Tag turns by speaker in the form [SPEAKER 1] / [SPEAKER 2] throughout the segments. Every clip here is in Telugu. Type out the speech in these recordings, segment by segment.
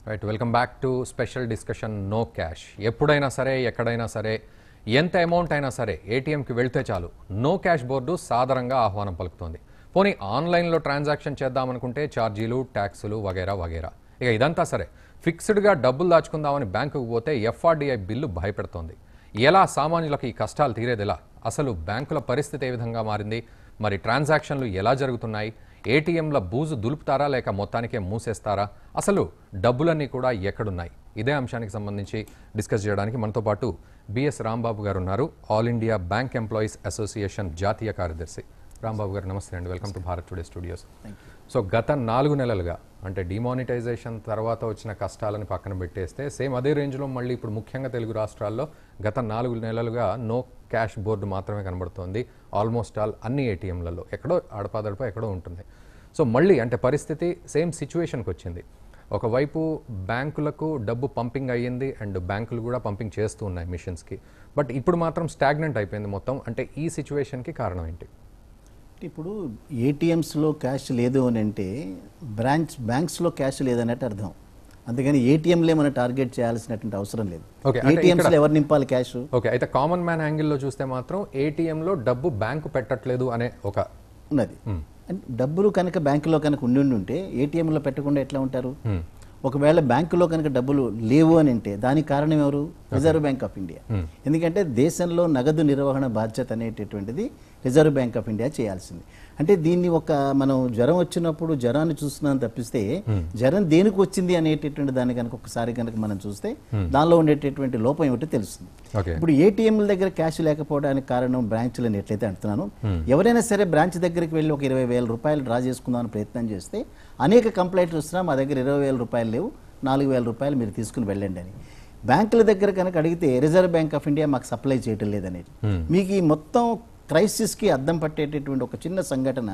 [SPEAKER 1] Right welcome back to special discussion no cash ఎప్పుడైనా సరే ఎక్కడైనా సరే ఎంత అమౌంట్ అయినా సరే ఏటీఎంకి వెళ్తే చాలు నో క్యాష్ బోర్డు సాధారణంగా ఆహ్వానం పలుకుతోంది పోనీ ఆన్లైన్లో ట్రాన్సాక్షన్ చేద్దామనుకుంటే ఛార్జీలు ట్యాక్సులు వగేరా వగేరా ఇక ఇదంతా సరే ఫిక్స్డ్గా డబ్బులు దాచుకుందామని బ్యాంకుకు పోతే ఎఫ్ఆర్డీఐ బిల్లు భయపెడుతోంది ఎలా సామాన్యులకు ఈ కష్టాలు తీరేదిలా అసలు బ్యాంకుల పరిస్థితి ఏ విధంగా మారింది మరి ట్రాన్సాక్షన్లు ఎలా జరుగుతున్నాయి ఏటీఎంల బూజు దులుపుతారా లేక మొత్తానికే మూసేస్తారా అసలు డబ్బులన్నీ కూడా ఎక్కడున్నాయి ఇదే అంశానికి సంబంధించి డిస్కస్ చేయడానికి మనతో పాటు బిఎస్ రాంబాబు గారు ఉన్నారు all India bank employees association జాతీయ కార్యదర్శి రాంబాబు గారు నమస్తే అండి welcome to Bharat today studios so గత నాలుగు నెలలుగా అంటే డిమానిటైజేషన్ తర్వాత వచ్చిన కష్టాలను పక్కన పెట్టేస్తే సేమ్ అదే రేంజ్లో మళ్ళీ ఇప్పుడు ముఖ్యంగా తెలుగు రాష్ట్రాల్లో గత నాలుగు నెలలుగా నో క్యాష్ బోర్డు మాత్రమే కనబడుతోంది ఆల్మోస్ట్ ఆల్ అన్ని ఏటీఎంలలో ఎక్కడో అడపాదడప ఎక్కడో ఉంటుంది సో మళ్ళీ అంటే పరిస్థితి సేమ్ సిచ్యువేషన్కి వచ్చింది ఒకవైపు బ్యాంకులకు డబ్బు పంపింగ్ అయ్యింది అండ్ బ్యాంకులు కూడా పంపింగ్ చేస్తూ ఉన్నాయి మిషన్స్కి బట్ ఇప్పుడు మాత్రం స్టాగ్నెంట్ అయిపోయింది మొత్తం అంటే ఈ సిచ్యువేషన్కి కారణం ఏంటి
[SPEAKER 2] ఇప్పుడు ఏటీఎంస్లో క్యాష్ లేదు అని అంటే బ్రాంచ్ బ్యాంక్స్లో క్యాష్ లేదన్నట్టు అర్థం అందుకని ఏటీఎంలే మనం టార్గెట్ చేయాల్సినటువంటి అవసరం లేదు
[SPEAKER 1] Okay, అంటే
[SPEAKER 2] ఏటీఎంస్లో ఎవరు నింపాలి క్యాష్
[SPEAKER 1] ఓకే అయితే కామన్ మ్యాన్ యాంగిల్లో చూస్తే మాత్రం ఏటీఎంలో డబ్బు బ్యాంకు పెట్టట్లేదు అనే ఒక
[SPEAKER 2] ఉన్నది అంటే డబ్బులు కనుక బ్యాంకులో కనుక ఉండి ఉండి ఉంటే ఏటీఎంలో పెట్టకుండా ఎట్లా ఉంటారు ఒకవేళ బ్యాంకులో కనుక డబ్బులు లేవు అని అంటే దానికి కారణం ఎవరు రిజర్వ్ బ్యాంక్ ఆఫ్ ఇండియా ఎందుకంటే దేశంలో నగదు నిర్వహణ బాధ్యత అనేటటువంటిది రిజర్వ్ బ్యాంక్ ఆఫ్ ఇండియా చేయాల్సింది అంటే దీన్ని ఒక మనం జ్వరం వచ్చినప్పుడు జ్వరాన్ని చూస్తున్నాం తప్పిస్తే జ్వరం దేనికి వచ్చింది అనేటటువంటి దాన్ని కనుక ఒకసారి కనుక మనం చూస్తే దానిలో ఉండేటటువంటి లోపం ఏమిటో తెలుస్తుంది
[SPEAKER 1] ఓకే
[SPEAKER 2] ఇప్పుడు ఏటీఎంల దగ్గర క్యాష్ లేకపోవడానికి కారణం బ్రాంచ్లను ఎట్లయితే అంటున్నాను ఎవరైనా సరే బ్రాంచ్ దగ్గరికి వెళ్ళి ఒక ఇరవై వేల రూపాయలు డ్రా చేసుకుందామని ప్రయత్నం చేస్తే అనేక కంప్లైంట్లు వస్తున్నా మా దగ్గర ఇరవై వేల రూపాయలు లేవు నాలుగు వేల రూపాయలు మీరు తీసుకుని వెళ్ళండి అని బ్యాంకుల దగ్గర కనుక అడిగితే రిజర్వ్ బ్యాంక్ ఆఫ్ ఇండియా మాకు సప్లై చేయటం లేదనేది మీకు ఈ మొత్తం క్రైసిస్కి అద్దం పట్టేటటువంటి ఒక చిన్న సంఘటన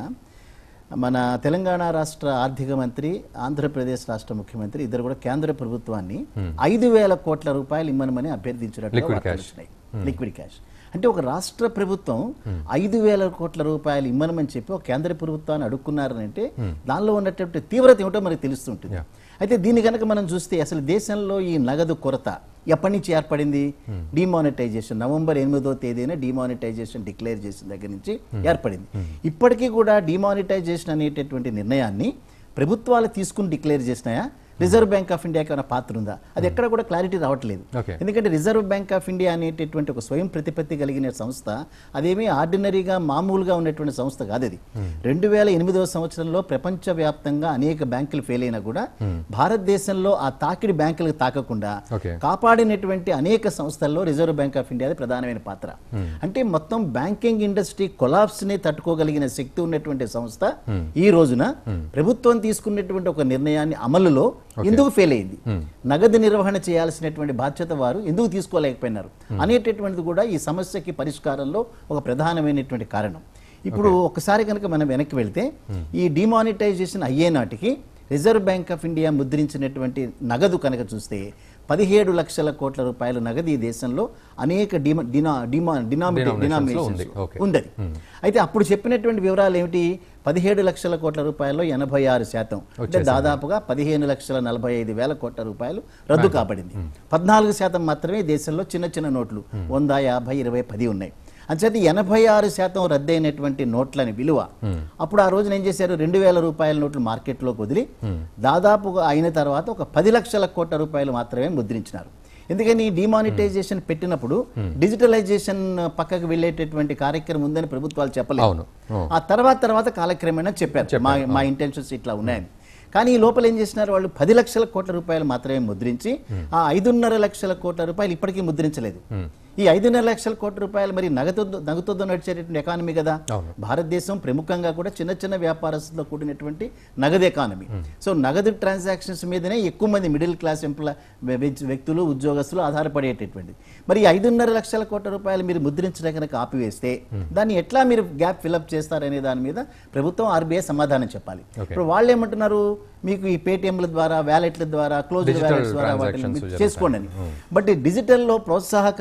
[SPEAKER 2] మన తెలంగాణ రాష్ట్ర ఆర్థిక మంత్రి ఆంధ్రప్రదేశ్ రాష్ట్ర ముఖ్యమంత్రి ఇద్దరు కూడా కేంద్ర ప్రభుత్వాన్ని ఐదు వేల కోట్ల రూపాయలు ఇమ్మనమని అభ్యర్థించినట్లు
[SPEAKER 1] Liquid
[SPEAKER 2] వార్తలు
[SPEAKER 1] cash.
[SPEAKER 2] వచ్చినాయి లిక్విడ్ క్యాష్ అంటే ఒక రాష్ట్ర ప్రభుత్వం ఐదు వేల కోట్ల రూపాయలు ఇమ్మనమని చెప్పి ఒక కేంద్ర ప్రభుత్వాన్ని అడుక్కున్నారని అంటే దానిలో ఉన్నటువంటి తీవ్రత ఏమిటో మనకు తెలుస్తుంటుంది
[SPEAKER 1] Yeah.
[SPEAKER 2] అయితే దీన్ని కనుక మనం చూస్తే అసలు దేశంలో ఈ నగదు కొరత ఎప్పటి నుంచి ఏర్పడింది డిమానిటైజేషన్ నవంబర్ ఎనిమిదో తేదీన డిమానిటైజేషన్ డిక్లేర్ చేసిన దగ్గర నుంచి ఏర్పడింది ఇప్పటికీ కూడా డిమానిటైజేషన్ అనేటటువంటి నిర్ణయాన్ని ప్రభుత్వాలు తీసుకుని డిక్లేర్ చేసినాయా రిజర్వ్ బ్యాంక్ ఆఫ్ ఇండియాకి ఏమైనా పాత్ర ఉందా అది ఎక్కడ కూడా క్లారిటీ రావట్లేదు
[SPEAKER 1] Okay.
[SPEAKER 2] ఎందుకంటే రిజర్వ్ బ్యాంక్ ఆఫ్ ఇండియా అనేటటువంటి ఒక స్వయం ప్రతిపత్తి కలిగిన సంస్థ అదేమీ ఆర్డినరీగా మామూలుగా ఉన్నటువంటి సంస్థ కాదు అది రెండు వేల ఎనిమిదవ సంవత్సరంలో ప్రపంచవ్యాప్తంగా అనేక బ్యాంకులు ఫెయిల్ అయినా కూడా భారతదేశంలో ఆ తాకిడి బ్యాంకులకు తాకకుండా
[SPEAKER 1] Okay.
[SPEAKER 2] కాపాడినటువంటి అనేక సంస్థల్లో రిజర్వ్ బ్యాంక్ ఆఫ్ ఇండియాది ప్రధానమైన పాత్ర అంటే మొత్తం బ్యాంకింగ్ ఇండస్ట్రీ కొలాప్స్ ని తట్టుకోగలిగిన శక్తి ఉన్నటువంటి సంస్థ ఈ రోజున ప్రభుత్వం తీసుకున్నటువంటి ఒక నిర్ణయాన్ని అమలులో ఎందుకు ఫెయిల్ అయింది నగదు నిర్వహణ చేయాల్సినటువంటి బాధ్యత వారు ఎందుకు తీసుకోలేకపోయినారు అనేటటువంటిది కూడా ఈ సమస్యకి పరిష్కారంలో ఒక ప్రధానమైనటువంటి కారణం ఇప్పుడు ఒకసారి కనుక మనం వెనక్కి వెళ్తే ఈ డిమానిటైజేషన్ అయ్యే నాటికి రిజర్వ్ బ్యాంక్ ఆఫ్ ఇండియా ముద్రించినటువంటి నగదు కనుక చూస్తే పదిహేడు లక్షల కోట్ల రూపాయల నగదు ఈ దేశంలో అనేక డిమా డినా డిమా డినామినే
[SPEAKER 1] Denominations లో ఉంది.
[SPEAKER 2] Denominations
[SPEAKER 1] Okay.
[SPEAKER 2] ఉండదు అయితే అప్పుడు చెప్పినటువంటి వివరాలు ఏమిటి పదిహేడు లక్షల కోట్ల రూపాయల్లో ఎనభై ఆరు శాతం అంటే దాదాపుగా పదిహేను లక్షల నలభై ఐదు వేల కోట్ల రూపాయలు రద్దు కాబడింది పద్నాలుగు శాతం మాత్రమే దేశంలో చిన్న చిన్న నోట్లు వంద యాభై ఇరవై పది ఉన్నాయి అంచేత ఎనభై ఆరు శాతం రద్దయినటువంటి నోట్లని విలువ అప్పుడు ఆ రోజున ఏం చేశారు రెండు వేల రూపాయల నోట్లు మార్కెట్లోకి వదిలి దాదాపుగా అయిన తర్వాత ఒక పది లక్షల కోట్ల రూపాయలు మాత్రమే ముద్రించినారు ఎందుకని డిమానిటైజేషన్ పెట్టినప్పుడు డిజిటలైజేషన్ పక్కకు వెళ్ళేటటువంటి కార్యక్రమం ఉందని ప్రభుత్వాలు చెప్పలేదు
[SPEAKER 1] అవును ఓ.
[SPEAKER 2] ఆ తర్వాత తర్వాత కాలక్రమేణా చెప్పారు మా మా ఇంటెన్షన్స్ ఇట్లా ఉన్నాయని కానీ ఈ లోపల ఏం చేసినారు వాళ్ళు పది లక్షల కోట్ల రూపాయలు మాత్రమే ముద్రించి ఆ ఐదున్నర లక్షల కోట్ల రూపాయలు ఇప్పటికీ ముద్రించలేదు ఈ ఐదున్నర లక్షల కోట్ల రూపాయలు మరి నగదు నగదుతో నడిచేటటువంటి ఎకానమీ కదా
[SPEAKER 1] అవును.
[SPEAKER 2] భారతదేశం ప్రముఖంగా కూడా చిన్న చిన్న వ్యాపారస్తులతో కూడినటువంటి నగదు ఎకానమీ సో నగదు ట్రాన్సాక్షన్స్ మీదనే ఎక్కువ మంది మిడిల్ క్లాస్ ఎంప్లా వ్యక్తులు ఉద్యోగస్తులు ఆధారపడేటటువంటిది మరి ఈ ఐదున్నర లక్షల కోట్ల రూపాయలు మీరు ముద్రించడం కనుక ఆపివేస్తే దాన్ని ఎట్లా మీరు గ్యాప్ ఫిలప్ చేస్తారనే దాని మీద ప్రభుత్వం ఆర్బీఐ సమాధానం చెప్పాలి
[SPEAKER 1] Okay.
[SPEAKER 2] ఇప్పుడు వాళ్ళు ఏమంటున్నారు మీకు ఈ పేటిఎంల ద్వారా వ్యాలెట్ల ద్వారా క్లోజ్
[SPEAKER 1] Digital
[SPEAKER 2] వ్యాలెట్స్ ద్వారా వాటిని
[SPEAKER 1] transactions
[SPEAKER 2] మీరు
[SPEAKER 1] జరుగుతాయి.
[SPEAKER 2] చేసుకోండి అని బట్ డిజిటల్లో ప్రోత్సాహకాలు తక్కువ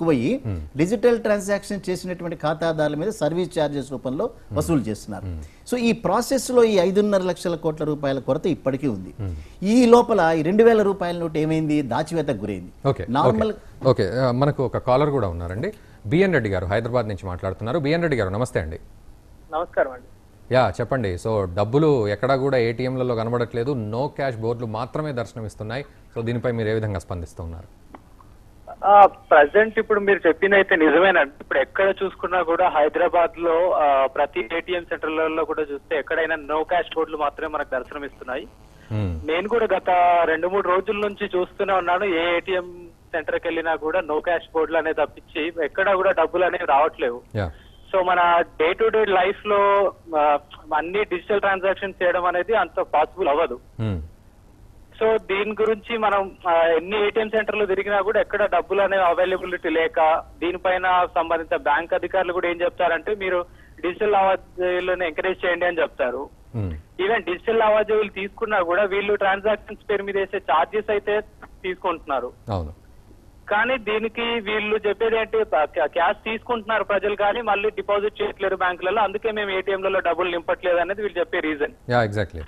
[SPEAKER 2] ఎక్కువయ్యి డిజిటల్ ట్రాన్సాక్షన్ చేసినటువంటి ఖాతాదారుల మీద సర్వీస్ ఛార్జెస్ రూపంలో వసూలు చేస్తున్నారు సో ఈ ప్రాసెస్ లో ఈ ఐదున్నర లక్షల కోట్ల రూపాయల కొరత ఇప్పటికీ ఉంది ఈ లోపల ఈ రెండు వేల రూపాయల నోటు ఏమైంది దాచివేతకు గురైంది
[SPEAKER 1] ఓకే
[SPEAKER 2] నార్మల్
[SPEAKER 1] ఓకే. ఓకే ఆ, మనకు ఒక కాలర్ కూడా ఉన్నారండి బిఎన్ రెడ్డి గారు హైదరాబాద్ నుంచి మాట్లాడుతున్నారు బిఎన్ రెడ్డి గారు నమస్తే అండి
[SPEAKER 3] నమస్కారం అండి
[SPEAKER 1] యా చెప్పండి సో డబ్బులు ఎక్కడా కూడా ఏటీఎంలలో కనబడట్లేదు నో క్యాష్ బోర్డులు మాత్రమే దర్శనమిస్తున్నాయి సో దీనిపై మీరు ఏ విధంగా స్పందిస్తున్నారు
[SPEAKER 3] ప్రజెంట్ ఇప్పుడు మీరు చెప్పింది అయితే నిజమేనండి ఇప్పుడు ఎక్కడ చూసుకున్నా కూడా హైదరాబాద్ లో ఆ, ప్రతి ఏటీఎం సెంటర్లలో కూడా చూస్తే ఎక్కడైనా నో క్యాష్ బోర్డులు మాత్రమే మనకు దర్శనమిస్తున్నాయి
[SPEAKER 1] మ్మ్.
[SPEAKER 3] నేను కూడా గత రెండు మూడు రోజుల నుంచి చూస్తూనే ఉన్నాను ఏ ఏటీఎం సెంటర్కి వెళ్ళినా కూడా నో క్యాష్ బోర్డులు అనేది తప్పించి ఎక్కడా కూడా డబ్బులు అనేవి రావట్లేవు
[SPEAKER 1] యా
[SPEAKER 3] సో మన డే టు డే లైఫ్ లో ఆ, అన్ని డిజిటల్ ట్రాన్సాక్షన్ చేయడం అనేది అంత పాసిబుల్ అవ్వదు
[SPEAKER 1] మ్మ్.
[SPEAKER 3] సో దీని గురించి మనం ఆ, ఎన్ని ఏటీఎం సెంటర్లు తిరిగినా కూడా ఎక్కడ డబ్బులు అనేవి అవైలబిలిటీ లేక దీనిపైన సంబంధిత బ్యాంక్ అధికారులు కూడా ఏం చెప్తారంటే మీరు డిజిటల్ లావాదేవీలను ఎంకరేజ్ చేయండి అని చెప్తారు
[SPEAKER 1] మ్మ్.
[SPEAKER 3] ఈవెన్ డిజిటల్ లావాదేవీలు తీసుకున్నా కూడా వీళ్ళు ట్రాన్సాక్షన్స్ పేరు మీద వేసే ఛార్జెస్ అయితే తీసుకుంటున్నారు
[SPEAKER 1] అవును
[SPEAKER 3] కానీ దీనికి వీళ్ళు చెప్పేది ఏంటి బ- క్యాష్ తీసుకుంటున్నారు ప్రజలు కానీ మళ్ళీ డిపాజిట్ చేయట్లేరు బ్యాంకులలో అందుకే మేము ఏటీఎంలలో డబ్బులు నింపట్లేదు అనేది వీళ్ళు చెప్పే రీజన్
[SPEAKER 1] యా ఎగ్జాక్ట్లీ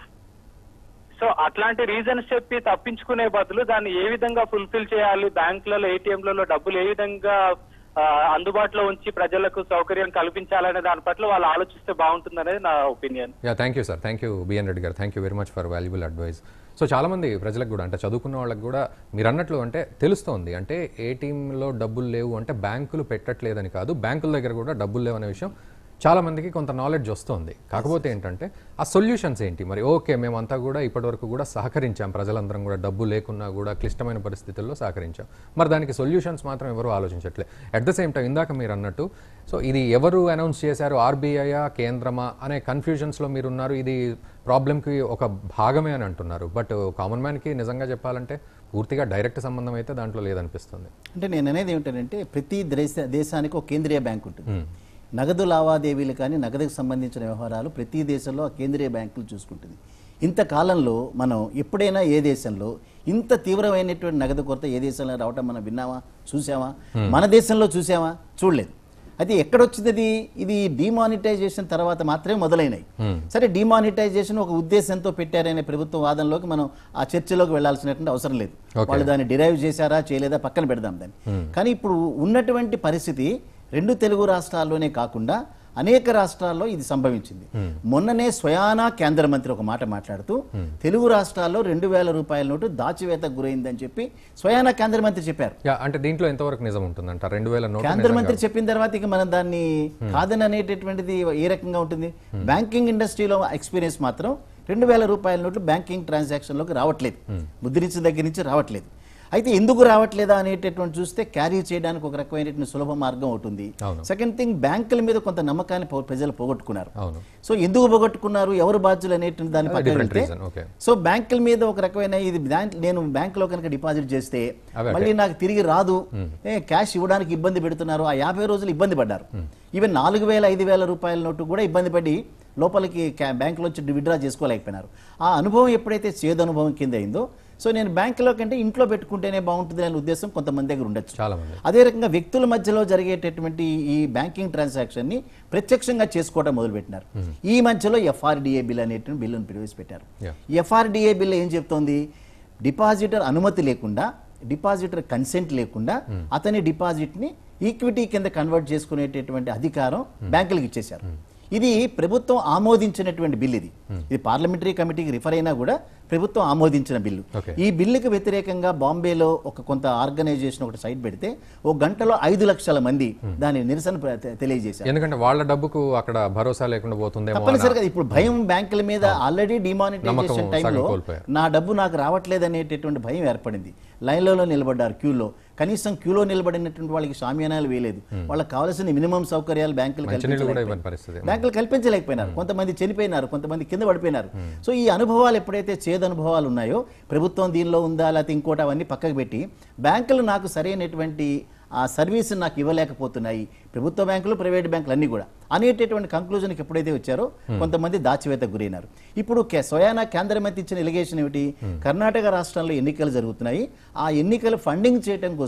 [SPEAKER 3] సో అట్లాంటి రీజన్స్ చెప్పి తప్పించుకునే బదులు దాన్ని ఏ విధంగా ఫుల్ఫిల్ చేయాలి బ్యాంకులలో ఏటీఎంలలో డబ్బులు ఏ విధంగా ఆ, అందుబాటులో ఉంచి ప్రజలకు సౌకర్యం కల్పించాలనే దాని పట్ల వాళ్ళు ఆలోచిస్తే బాగుంటుందనేది నా opinion
[SPEAKER 1] yeah thank you sir thank you BN Reddy garu thank you very much for valuable advice so చాలామంది ప్రజలకు కూడా అంటే చదువుకున్న వాళ్ళకి కూడా మీరు అన్నట్లు అంటే తెలుస్తోంది అంటే ఏటీఎంలో డబ్బులు లేవు అంటే బ్యాంకులు పెట్టట్లేదని కాదు బ్యాంకుల దగ్గర కూడా డబ్బులు లేవు అనే విషయం చాలా మందికి కొంత నాలెడ్జ్ వస్తుంది కాకపోతే ఏంటంటే ఆ సొల్యూషన్స్ ఏంటి మరి ఓకే మేమంతా కూడా ఇప్పటివరకు కూడా సహకరించాం ప్రజలందరం కూడా డబ్బు లేకున్నా కూడా క్లిష్టమైన పరిస్థితుల్లో సహకరించాం మరి దానికి సొల్యూషన్స్ మాత్రం ఎవరు ఆలోచించట్లే అట్ ద సేమ్ టైం ఇందాక మీరు అన్నట్టు సో ఇది ఎవరు అనౌన్స్ చేశారు ఆర్బీఐయా కేంద్రమా అనే కన్ఫ్యూజన్స్లో మీరు ఉన్నారు ఇది ప్రాబ్లంకి ఒక భాగమే అని అంటున్నారు బట్ కామన్ మ్యాన్కి నిజంగా చెప్పాలంటే పూర్తిగా డైరెక్ట్ సంబంధం అయితే దాంట్లో లేదనిపిస్తుంది
[SPEAKER 2] అంటే నేను అనేది ఏమిటంటే ప్రతి దేశ దేశానికి ఒక కేంద్రీయ బ్యాంక్ ఉంటుంది నగదు లావాదేవీలు కానీ నగదుకు సంబంధించిన వ్యవహారాలు ప్రతి దేశంలో ఆ కేంద్రీయ బ్యాంకులు చూసుకుంటుంది ఇంతకాలంలో మనం ఎప్పుడైనా ఏ దేశంలో ఇంత తీవ్రమైనటువంటి నగదు కొరత ఏ దేశంలో రావటం మనం విన్నామా చూసామా మన దేశంలో చూసామా చూడలేదు అయితే ఎక్కడొచ్చింది అది ఇది డిమానిటైజేషన్ తర్వాత మాత్రమే మొదలైనవి సరే డిమానిటైజేషన్ ఒక ఉద్దేశంతో పెట్టారనే ప్రభుత్వ వాదనలోకి మనం ఆ చర్చలోకి వెళ్లాల్సినటువంటి అవసరం లేదు
[SPEAKER 1] Okay.
[SPEAKER 2] వాళ్ళు దాన్ని డిరైవ్ చేశారా చేయలేదా పక్కన పెడదాం దాన్ని కానీ ఇప్పుడు ఉన్నటువంటి పరిస్థితి రెండు తెలుగు రాష్ట్రాల్లోనే కాకుండా అనేక రాష్ట్రాల్లో ఇది సంభవించింది మొన్ననే స్వయానా కేంద్ర మంత్రి ఒక మాట మాట్లాడుతూ తెలుగు రాష్ట్రాల్లో రెండు వేల రూపాయల నోటు దాచివేతకు గురైందని చెప్పి స్వయానా కేంద్ర మంత్రి చెప్పారు
[SPEAKER 1] యా అంటే దీంట్లో ఎంతవరకు నిజం ఉంటుందంట రెండు వేల నోటు
[SPEAKER 2] కేంద్ర మంత్రి చెప్పిన తర్వాత ఇక మనం దాన్ని కాదని అనేటటువంటిది ఏ రకంగా ఉంటుంది బ్యాంకింగ్ ఇండస్ట్రీలో ఎక్స్పీరియన్స్ మాత్రం రెండు వేల రూపాయల నోట్లు బ్యాంకింగ్ ట్రాన్సాక్షన్లోకి రావట్లేదు ముద్రించిన దగ్గర నుంచి రావట్లేదు అయితే ఎందుకు రావట్లేదా అనేటటువంటి చూస్తే క్యారీ చేయడానికి ఒక రకమైనటువంటి సులభ మార్గం ఉంటుంది
[SPEAKER 1] అవును.
[SPEAKER 2] సెకండ్ థింగ్ బ్యాంకుల మీద కొంత నమ్మకాన్ని పో- ప్రజలు పోగొట్టుకున్నారు
[SPEAKER 1] అవును
[SPEAKER 2] సో ఎందుకు పోగొట్టుకున్నారు ఎవరు బాధ్యులు అనేటువంటి దాని పక్కన
[SPEAKER 1] డిఫరెంట్
[SPEAKER 2] పెడితే
[SPEAKER 1] రీజన్ ఓకే
[SPEAKER 2] సో బ్యాంకుల మీద ఒక రకమైన ఇది బ్యాంక్ నేను బ్యాంకులో కనుక డిపాజిట్ చేస్తే
[SPEAKER 1] అవే
[SPEAKER 2] మళ్ళీ నాకు తిరిగి రాదు ఏ క్యాష్ ఇవ్వడానికి ఇబ్బంది పెడుతున్నారు ఆ యాభై రోజులు ఇబ్బంది పడ్డారు ఈవెన్ నాలుగు వేల ఐదు వేల రూపాయల నోటు కూడా ఇబ్బంది పడి లోపలికి క్యా- బ్యాంకులో వచ్చి విడ్రా చేసుకోలేకపోయినారు ఆ అనుభవం ఎప్పుడైతే చేదు అనుభవం కింద అయిందో సో నేను బ్యాంకులో కంటే ఇంట్లో పెట్టుకుంటేనే బాగుంటుంది అనే ఉద్దేశం కొంతమంది దగ్గర ఉండొచ్చు
[SPEAKER 1] చాలా మంది
[SPEAKER 2] అదే రకంగా వ్యక్తుల మధ్యలో జరిగేటటువంటి ఈ బ్యాంకింగ్ ట్రాన్సాక్షన్ ని ప్రత్యక్షంగా చేసుకోవడం మొదలుపెట్టినారు ఈ మధ్యలో ఎఫ్ఆర్డిఏ బిల్ అనేటువంటి బిల్లును ప్రవేశపెట్టారు
[SPEAKER 1] Yeah.
[SPEAKER 2] ఈ ఎఫ్ఆర్డిఏ బిల్ ఏం చెప్తోంది డిపాజిటర్ అనుమతి లేకుండా డిపాజిటర్ కన్సెంట్ లేకుండా అతని డిపాజిట్ ని ఈక్విటీ కింద కన్వర్ట్ చేసుకునేటటువంటి అధికారం బ్యాంకులకు ఇచ్చేశారు ఇది ప్రభుత్వం ఆమోదించినటువంటి బిల్ ఇది ఇది పార్లమెంటరీ కమిటీకి రిఫర్ అయినా కూడా ప్రభుత్వం ఆమోదించిన బిల్లు
[SPEAKER 1] Okay.
[SPEAKER 2] ఈ బిల్లుకి వ్యతిరేకంగా బాంబేలో ఒక కొంత ఆర్గనైజేషన్ ఒకటి సైట్ పెడితే ఒక గంటలో ఐదు లక్షల మంది దాని నిరసన ప్ర- తె- తెలియజేశారు
[SPEAKER 1] ఎందుకంటే వాళ్ళ డబ్బుకు అక్కడ భరోసా లేకుండా పోతుందేమో అన్న-
[SPEAKER 2] తప్పనిసరిగా ఇప్పుడు భయం బ్యాంకుల మీద ఆల్రెడీ డిమానిటైజేషన్
[SPEAKER 1] నమ్మకం
[SPEAKER 2] టైంలో
[SPEAKER 1] సగం కోల్పోయారు.
[SPEAKER 2] నా డబ్బు నాకు రావట్లేదు అనేటటువంటి భయం ఏర్పడింది లైన్లలో నిలబడ్డారు క్యూలో కనీసం క్యూలో నిలబడినటువంటి వాళ్ళకి సామ్యానాలు వేయలేదు వాళ్ళకి కావాల్సిన మినిమం సౌకర్యాలు బ్యాంకులు
[SPEAKER 1] మంచినీళ్ళు కూడా
[SPEAKER 2] కల్పించలేకపోయారు.
[SPEAKER 1] ఇవ్వని పరిస్థితి
[SPEAKER 2] బ్యాంకులు కల్పించలేకపోయినారు కొంతమంది చనిపోయినారు కొంతమంది కింద పడిపోయినారు సో ఈ అనుభవాలు ఎప్పుడైతే చేదు అనుభవాలు ఉన్నాయో ప్రభుత్వం దీనిలో ఉందా లేకపోతే ఇంకోటి అవన్నీ పక్కకు పెట్టి బ్యాంకులు నాకు సరైనటువంటి ఆ సర్వీస్ నాకు ఇవ్వలేకపోతున్నాయి ప్రభుత్వ బ్యాంకులు ప్రైవేట్ బ్యాంకులు అన్ని కూడా అనేటటువంటి కంక్లూజన్కి ఎప్పుడైతే వచ్చారో కొంతమంది దాచివేతకు గురైనారు ఇప్పుడు కే- స్వయానా కేంద్ర మంత్రి ఇచ్చిన ఎలిగేషన్ ఏమిటి కర్ణాటక రాష్ట్రంలో ఎన్నికలు జరుగుతున్నాయి ఆ ఎన్నికలు ఫండింగ్ చేయడం కోసం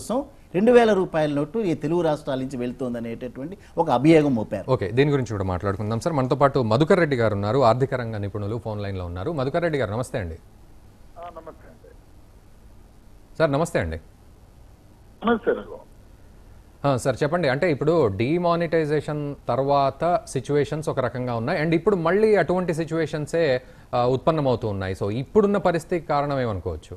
[SPEAKER 2] రెండు వేల రూపాయల నోటు ఈ తెలుగు రాష్ట్రాల నుంచి వెళ్తోంది అనేటటువంటి ఒక అభియోగం మోపారు
[SPEAKER 1] ఓకే దీని గురించి కూడా మాట్లాడుకుందాం సార్ మనతో పాటు మధుకర్ రెడ్డి గారు ఉన్నారు ఆర్థిక రంగ నిపుణులు ఫోన్ లైన్లో ఉన్నారు మధుకర్ రెడ్డి గారు నమస్తే అండి
[SPEAKER 4] నమస్తే అండి
[SPEAKER 1] సార్ నమస్తే అండి
[SPEAKER 4] నమస్తే రఘు
[SPEAKER 1] ఆ, సార్ చెప్పండి అంటే ఇప్పుడు డిమానిటైజేషన్ తర్వాత సిచ్యువేషన్స్ ఒక రకంగా ఉన్నాయి అండ్ ఇప్పుడు మళ్ళీ అటువంటి సిచ్యువేషన్సే ఉత్పన్నమవుతూ ఉన్నాయి సో ఇప్పుడున్న పరిస్థితికి కారణం ఏమనుకోవచ్చు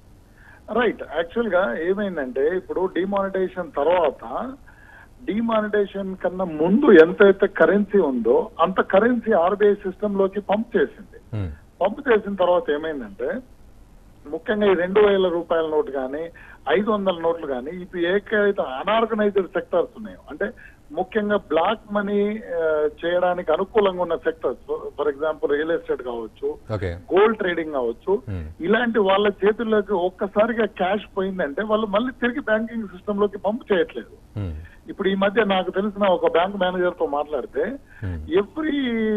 [SPEAKER 4] రైట్ యాక్చువల్ గా ఏమైందంటే ఇప్పుడు డిమానిటైజేషన్ తర్వాత డిమానిటైజేషన్ కన్నా ముందు ఎంతైతే కరెన్సీ ఉందో అంత కరెన్సీ ఆర్బీఐ సిస్టమ్ లోకి పంప్ చేసింది
[SPEAKER 1] Hmm.
[SPEAKER 4] పంప్ చేసిన తర్వాత ఏమైందంటే ముఖ్యంగా ఈ రెండు వేల రూపాయల నోటు కానీ ఐదు వందల నోట్లు కానీ ఇప్పుడు ఏకైతే అనార్గనైజ్డ్ సెక్టర్స్ ఉన్నాయో అంటే ముఖ్యంగా బ్లాక్ మనీ చేయడానికి అనుకూలంగా ఉన్న sectors for example real estate కావచ్చు
[SPEAKER 1] ఓకే
[SPEAKER 4] గోల్డ్ ట్రేడింగ్ కావచ్చు
[SPEAKER 1] Hmm.
[SPEAKER 4] ఇలాంటి వాళ్ళ చేతుల్లోకి ఒక్కసారిగా క్యాష్ పోయిందంటే వాళ్ళు మళ్ళీ తిరిగి బ్యాంకింగ్ సిస్టమ్ లోకి పంపు చేయట్లేదు
[SPEAKER 1] Hmm.
[SPEAKER 4] ఇప్పుడు ఈ మధ్య నాకు తెలిసిన ఒక బ్యాంక్ మేనేజర్ తో మాట్లాడితే
[SPEAKER 1] Hmm.
[SPEAKER 4] ఎవ్రీ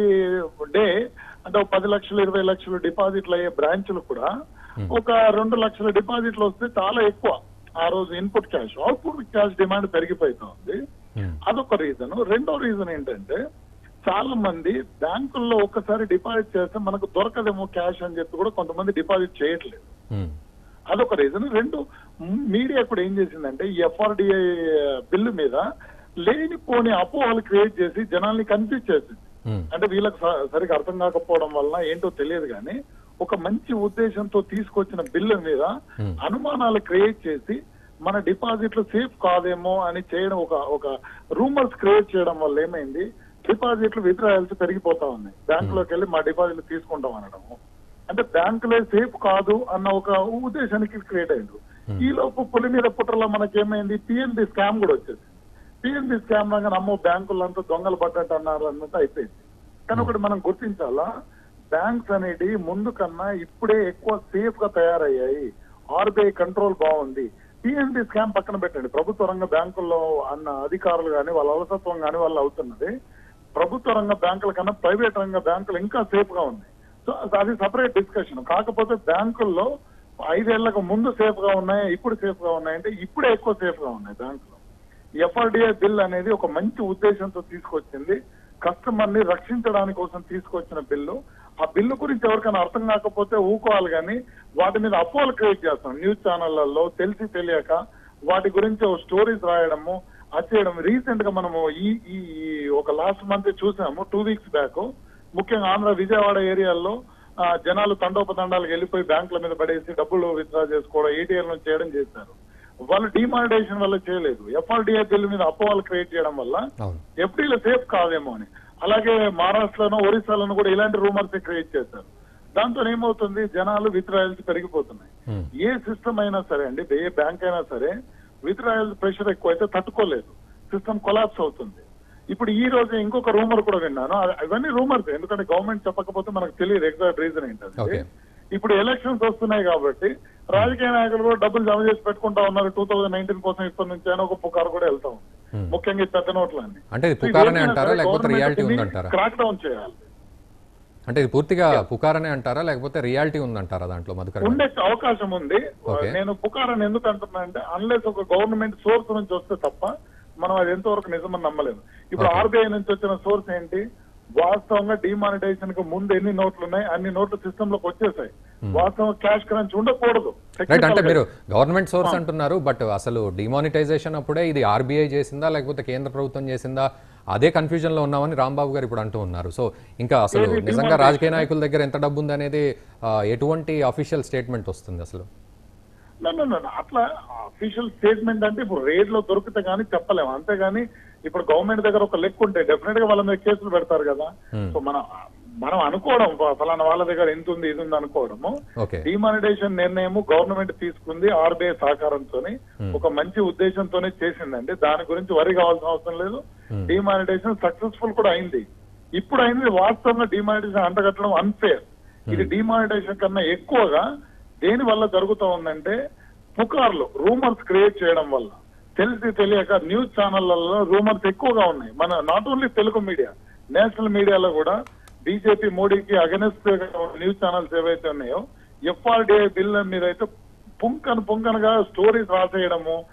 [SPEAKER 4] డే అంటే ఒక పది లక్షలు ఇరవై లక్షలు డిపాజిట్లు అయ్యే బ్రాంచ్లు కూడా ఒక రెండు లక్షల డిపాజిట్లు వస్తే చాలా ఎక్కువ ఆ రోజు input cash output cash demand పెరిగిపోతా ఉంది
[SPEAKER 1] Hmm.
[SPEAKER 4] అదొక రీజన్ రెండో రీజన్ ఏంటంటే చాలా మంది బ్యాంకుల్లో ఒక్కసారి డిపాజిట్ చేస్తే మనకు దొరకదేమో క్యాష్ అని చెప్పి కూడా కొంతమంది డిపాజిట్ చేయట్లేదు
[SPEAKER 1] Hmm.
[SPEAKER 4] అదొక రీజన్ రెండు మీడియా కూడా ఏం చేసిందంటే ఈ ఎఫ్ఆర్డిఐ బిల్లు మీద లేనిపోని అపోహలు క్రియేట్ చేసి జనాల్ని కన్ఫ్యూజ్ చేసింది
[SPEAKER 1] Hmm.
[SPEAKER 4] అంటే వీళ్ళకి స- సరిగా అర్థం కాకపోవడం వల్ల ఏంటో తెలియదు కానీ ఒక మంచి ఉద్దేశంతో తీసుకొచ్చిన బిల్లు మీద
[SPEAKER 1] Hmm.
[SPEAKER 4] అనుమానాలు క్రియేట్ చేసి మన డిపాజిట్లు సేఫ్ కాదేమో అని చేయడం ఒక ఒక రూమర్స్ క్రియేట్ చేయడం వల్ల ఏమైంది డిపాజిట్లు విత్డ్రాయల్స్ పెరిగిపోతా ఉన్నాయి బ్యాంకులోకి వెళ్ళి మా డిపాజిట్లు తీసుకుంటాం అనడము అంటే బ్యాంకులే సేఫ్ కాదు అన్న ఒక ఉద్దేశానికి క్రియేట్ అయింది ఈ లోపు పులి మీద పుట్రలో మనకేమైంది పిఎన్బి స్కామ్ కూడా వచ్చేసింది పిఎన్బి స్కామ్ లాగా నమ్మో బ్యాంకులంతా దొంగలు పడ్డట్టు అన్నారు అన్నట్టు అయిపోయింది కానీ ఒకటి మనం గుర్తించాలా బ్యాంక్స్ అనేటి ముందు కన్నా ఇప్పుడే ఎక్కువ సేఫ్ గా తయారయ్యాయి ఆర్బీఐ కంట్రోల్ బాగుంది పిఎన్బి స్కామ్ పక్కన పెట్టండి ప్రభుత్వ రంగ బ్యాంకుల్లో అన్న అధికారులు కానీ వాళ్ళ అలసత్వం కానీ వాళ్ళు అవుతున్నది ప్రభుత్వ రంగ బ్యాంకుల కన్నా ప్రైవేట్ రంగ బ్యాంకులు ఇంకా సేఫ్ గా ఉంది సో అది సపరేట్ డిస్కషన్ కాకపోతే బ్యాంకుల్లో ఐదేళ్లకు ముందు సేఫ్ గా ఉన్నాయి ఇప్పుడు సేఫ్ గా ఉన్నాయంటే ఇప్పుడే ఎక్కువ సేఫ్ గా ఉన్నాయి బ్యాంకులు ఎఫ్ఆర్డిఐ బిల్ అనేది ఒక మంచి ఉద్దేశంతో తీసుకొచ్చింది కస్టమర్ ని రక్షించడానికి కోసం తీసుకొచ్చిన బిల్లు ఆ బిల్లు గురించి ఎవరికైనా అర్థం కాకపోతే ఊకోవాలి కానీ వాటి మీద అపోహలు క్రియేట్ చేస్తాం న్యూస్ ఛానళ్లలో తెలిసి తెలియక వాటి గురించి స్టోరీస్ రాయడము అది చేయడం రీసెంట్ గా మనము ఈ ఈ ఈ ఒక లాస్ట్ మంత్ చూసాము టూ వీక్స్ బ్యాక్ ముఖ్యంగా ఆంధ్ర విజయవాడ ఏరియాల్లో ఆ, జనాలు తండోపతండాలకు వెళ్ళిపోయి బ్యాంకుల మీద పడేసి డబ్బులు విత్డ్రా చేసుకోవడం ఏటీఎం నుంచి చేయడం చేశారు వాళ్ళు డిమానిటైజేషన్ వల్ల చేయలేదు ఎఫ్ఆర్డిఐ బిల్లు మీద అపోహలు క్రియేట్ చేయడం వల్ల
[SPEAKER 1] అవును
[SPEAKER 4] ఎఫ్డీలు సేఫ్ కాదేమో అని అలాగే మహారాష్ట్రలోనూ ఒరిస్సాలోనూ కూడా ఇలాంటి రూమర్స్ క్రియేట్ చేశారు దాంతో ఏమవుతుంది జనాలు విత్డ్రాయల్స్ పెరిగిపోతున్నాయి
[SPEAKER 1] Hmm.
[SPEAKER 4] ఏ సిస్టమ్ అయినా సరే అండి ఏ బ్యాంక్ అయినా సరే విత్డ్రాయల్స్ ప్రెషర్ ఎక్కువైతే తట్టుకోలేదు సిస్టమ్ కొలాప్స్ అవుతుంది ఇప్పుడు ఈ రోజు ఇంకొక రూమర్ కూడా విన్నాను అ- అవన్నీ రూమర్స్ ఎందుకంటే గవర్నమెంట్ చెప్పకపోతే మనకు తెలియదు ఎగ్జాక్ట్ రీజన్ ఏంటది
[SPEAKER 1] Okay.
[SPEAKER 4] ఇప్పుడు ఎలక్షన్స్ వస్తున్నాయి కాబట్టి రాజకీయ నాయకులు కూడా డబ్బులు జమ చేసి పెట్టుకుంటా ఉన్నారు టూ థౌసండ్ నైన్టీన్ కోసం ఇప్పటి నుంచి అని ఒక పుకారు కూడా వెళ్తా ఉంది
[SPEAKER 1] Hmm.
[SPEAKER 4] ముఖ్యంగా ఈ పెద్ద నోట్లన్నీ
[SPEAKER 1] అంటే ఇది పుకారనే అంటారా లేకపోతే రియాలిటీ ఉందంటారా
[SPEAKER 4] క్రాక్ డౌన్ చేయాలి
[SPEAKER 1] అంటే ఇది పూర్తిగా పుకారనే అంటారా లేకపోతే రియాలిటీ ఉందంటారా దాంట్లో మధుకర్ గారు?
[SPEAKER 4] ఉండే అవకాశం ఉంది
[SPEAKER 1] Okay.
[SPEAKER 4] నేను పుకారని ఎందుకు అంటున్నా అంటే అన్లెస్ ఒక గవర్నమెంట్ సోర్స్ నుంచి వస్తే తప్ప మనం అది ఎంతవరకు నిజమని నమ్మలేము ఇప్పుడు
[SPEAKER 1] Okay.
[SPEAKER 4] ఆర్బీఐ నుంచి వచ్చిన సోర్స్ ఏంటి వాస్తవంగా డిమానిటైజేషన్ కు ముందు ఎన్ని నోట్లు ఉన్నాయి అన్ని నోట్లు సిస్టమ్ లోకి వచ్చేసాయి వాస్తవంగా క్యాష్ క్రంచ్ ఉండకూడదు
[SPEAKER 1] రైట్ అంటే
[SPEAKER 4] Technical గా.
[SPEAKER 1] మీరు గవర్నమెంట్ సోర్స్ అంటున్నారు బట్ అసలు డిమానిటైజేషన్ అప్పుడే ఇది ఆర్బీఐ చేసిందా లేకపోతే కేంద్ర ప్రభుత్వం చేసిందా అదే కన్ఫ్యూజన్ లో ఉన్నామని రాంబాబు గారు ఇప్పుడు అంటూ ఉన్నారు సో ఇంకా అసలు
[SPEAKER 4] ఏది
[SPEAKER 1] నిజంగా
[SPEAKER 4] demonetization?
[SPEAKER 1] రాజకీయ నాయకుల దగ్గర ఎంత డబ్బు ఉంది అనేది ఆ, ఎటువంటి అఫీషియల్ స్టేట్మెంట్ వస్తుంది అసలు
[SPEAKER 4] No, no, no, no. అట్లా అఫీషియల్ స్టేట్మెంట్ అంటే ఇప్పుడు రేట్ లో దొరికితే గానీ చెప్పలేము అంతేగాని ఇప్పుడు గవర్నమెంట్ దగ్గర ఒక లెక్క ఉంటే డెఫినెట్ గా వాళ్ళ మీద కేసులు పెడతారు కదా
[SPEAKER 1] Hmm.
[SPEAKER 4] సో మనం మనం అనుకోవడం ఫ- ఫలానా వాళ్ళ దగ్గర ఎంత ఉంది ఇది ఉంది అనుకోవడము
[SPEAKER 1] ఓకే
[SPEAKER 4] డిమానిటైజేషన్ నిర్ణయం గవర్నమెంట్ తీసుకుంది ఆర్బీఐ సహకారంతో ఒక మంచి ఉద్దేశంతోనే చేసిందండి దాని గురించి వరి కావాల్సిన అవసరం లేదు డిమానిటైజేషన్ సక్సెస్ఫుల్ కూడా అయింది ఇప్పుడు అయింది వాస్తవంగా డిమానిటైజేషన్ అంటగట్టడం అన్ఫేర్ ఇది డిమానిటైజేషన్ కన్నా ఎక్కువగా దేని వల్ల జరుగుతూ ఉందంటే పుకార్లు రూమర్స్ క్రియేట్ చేయడం వల్ల తెలిసి తెలియక న్యూస్ ఛానళ్లలో రూమర్స్ ఎక్కువగా ఉన్నాయి మన not only Telugu media national మీడియాలో కూడా బీజేపీ మోడీకి అగెనెస్ట్ న్యూస్ ఛానల్స్ ఏవైతే ఉన్నాయో ఎఫ్ఆర్డిఐ బిల్ మీద అయితే పుంకను పుంకనుగా స్టోరీస్ రాసేయడము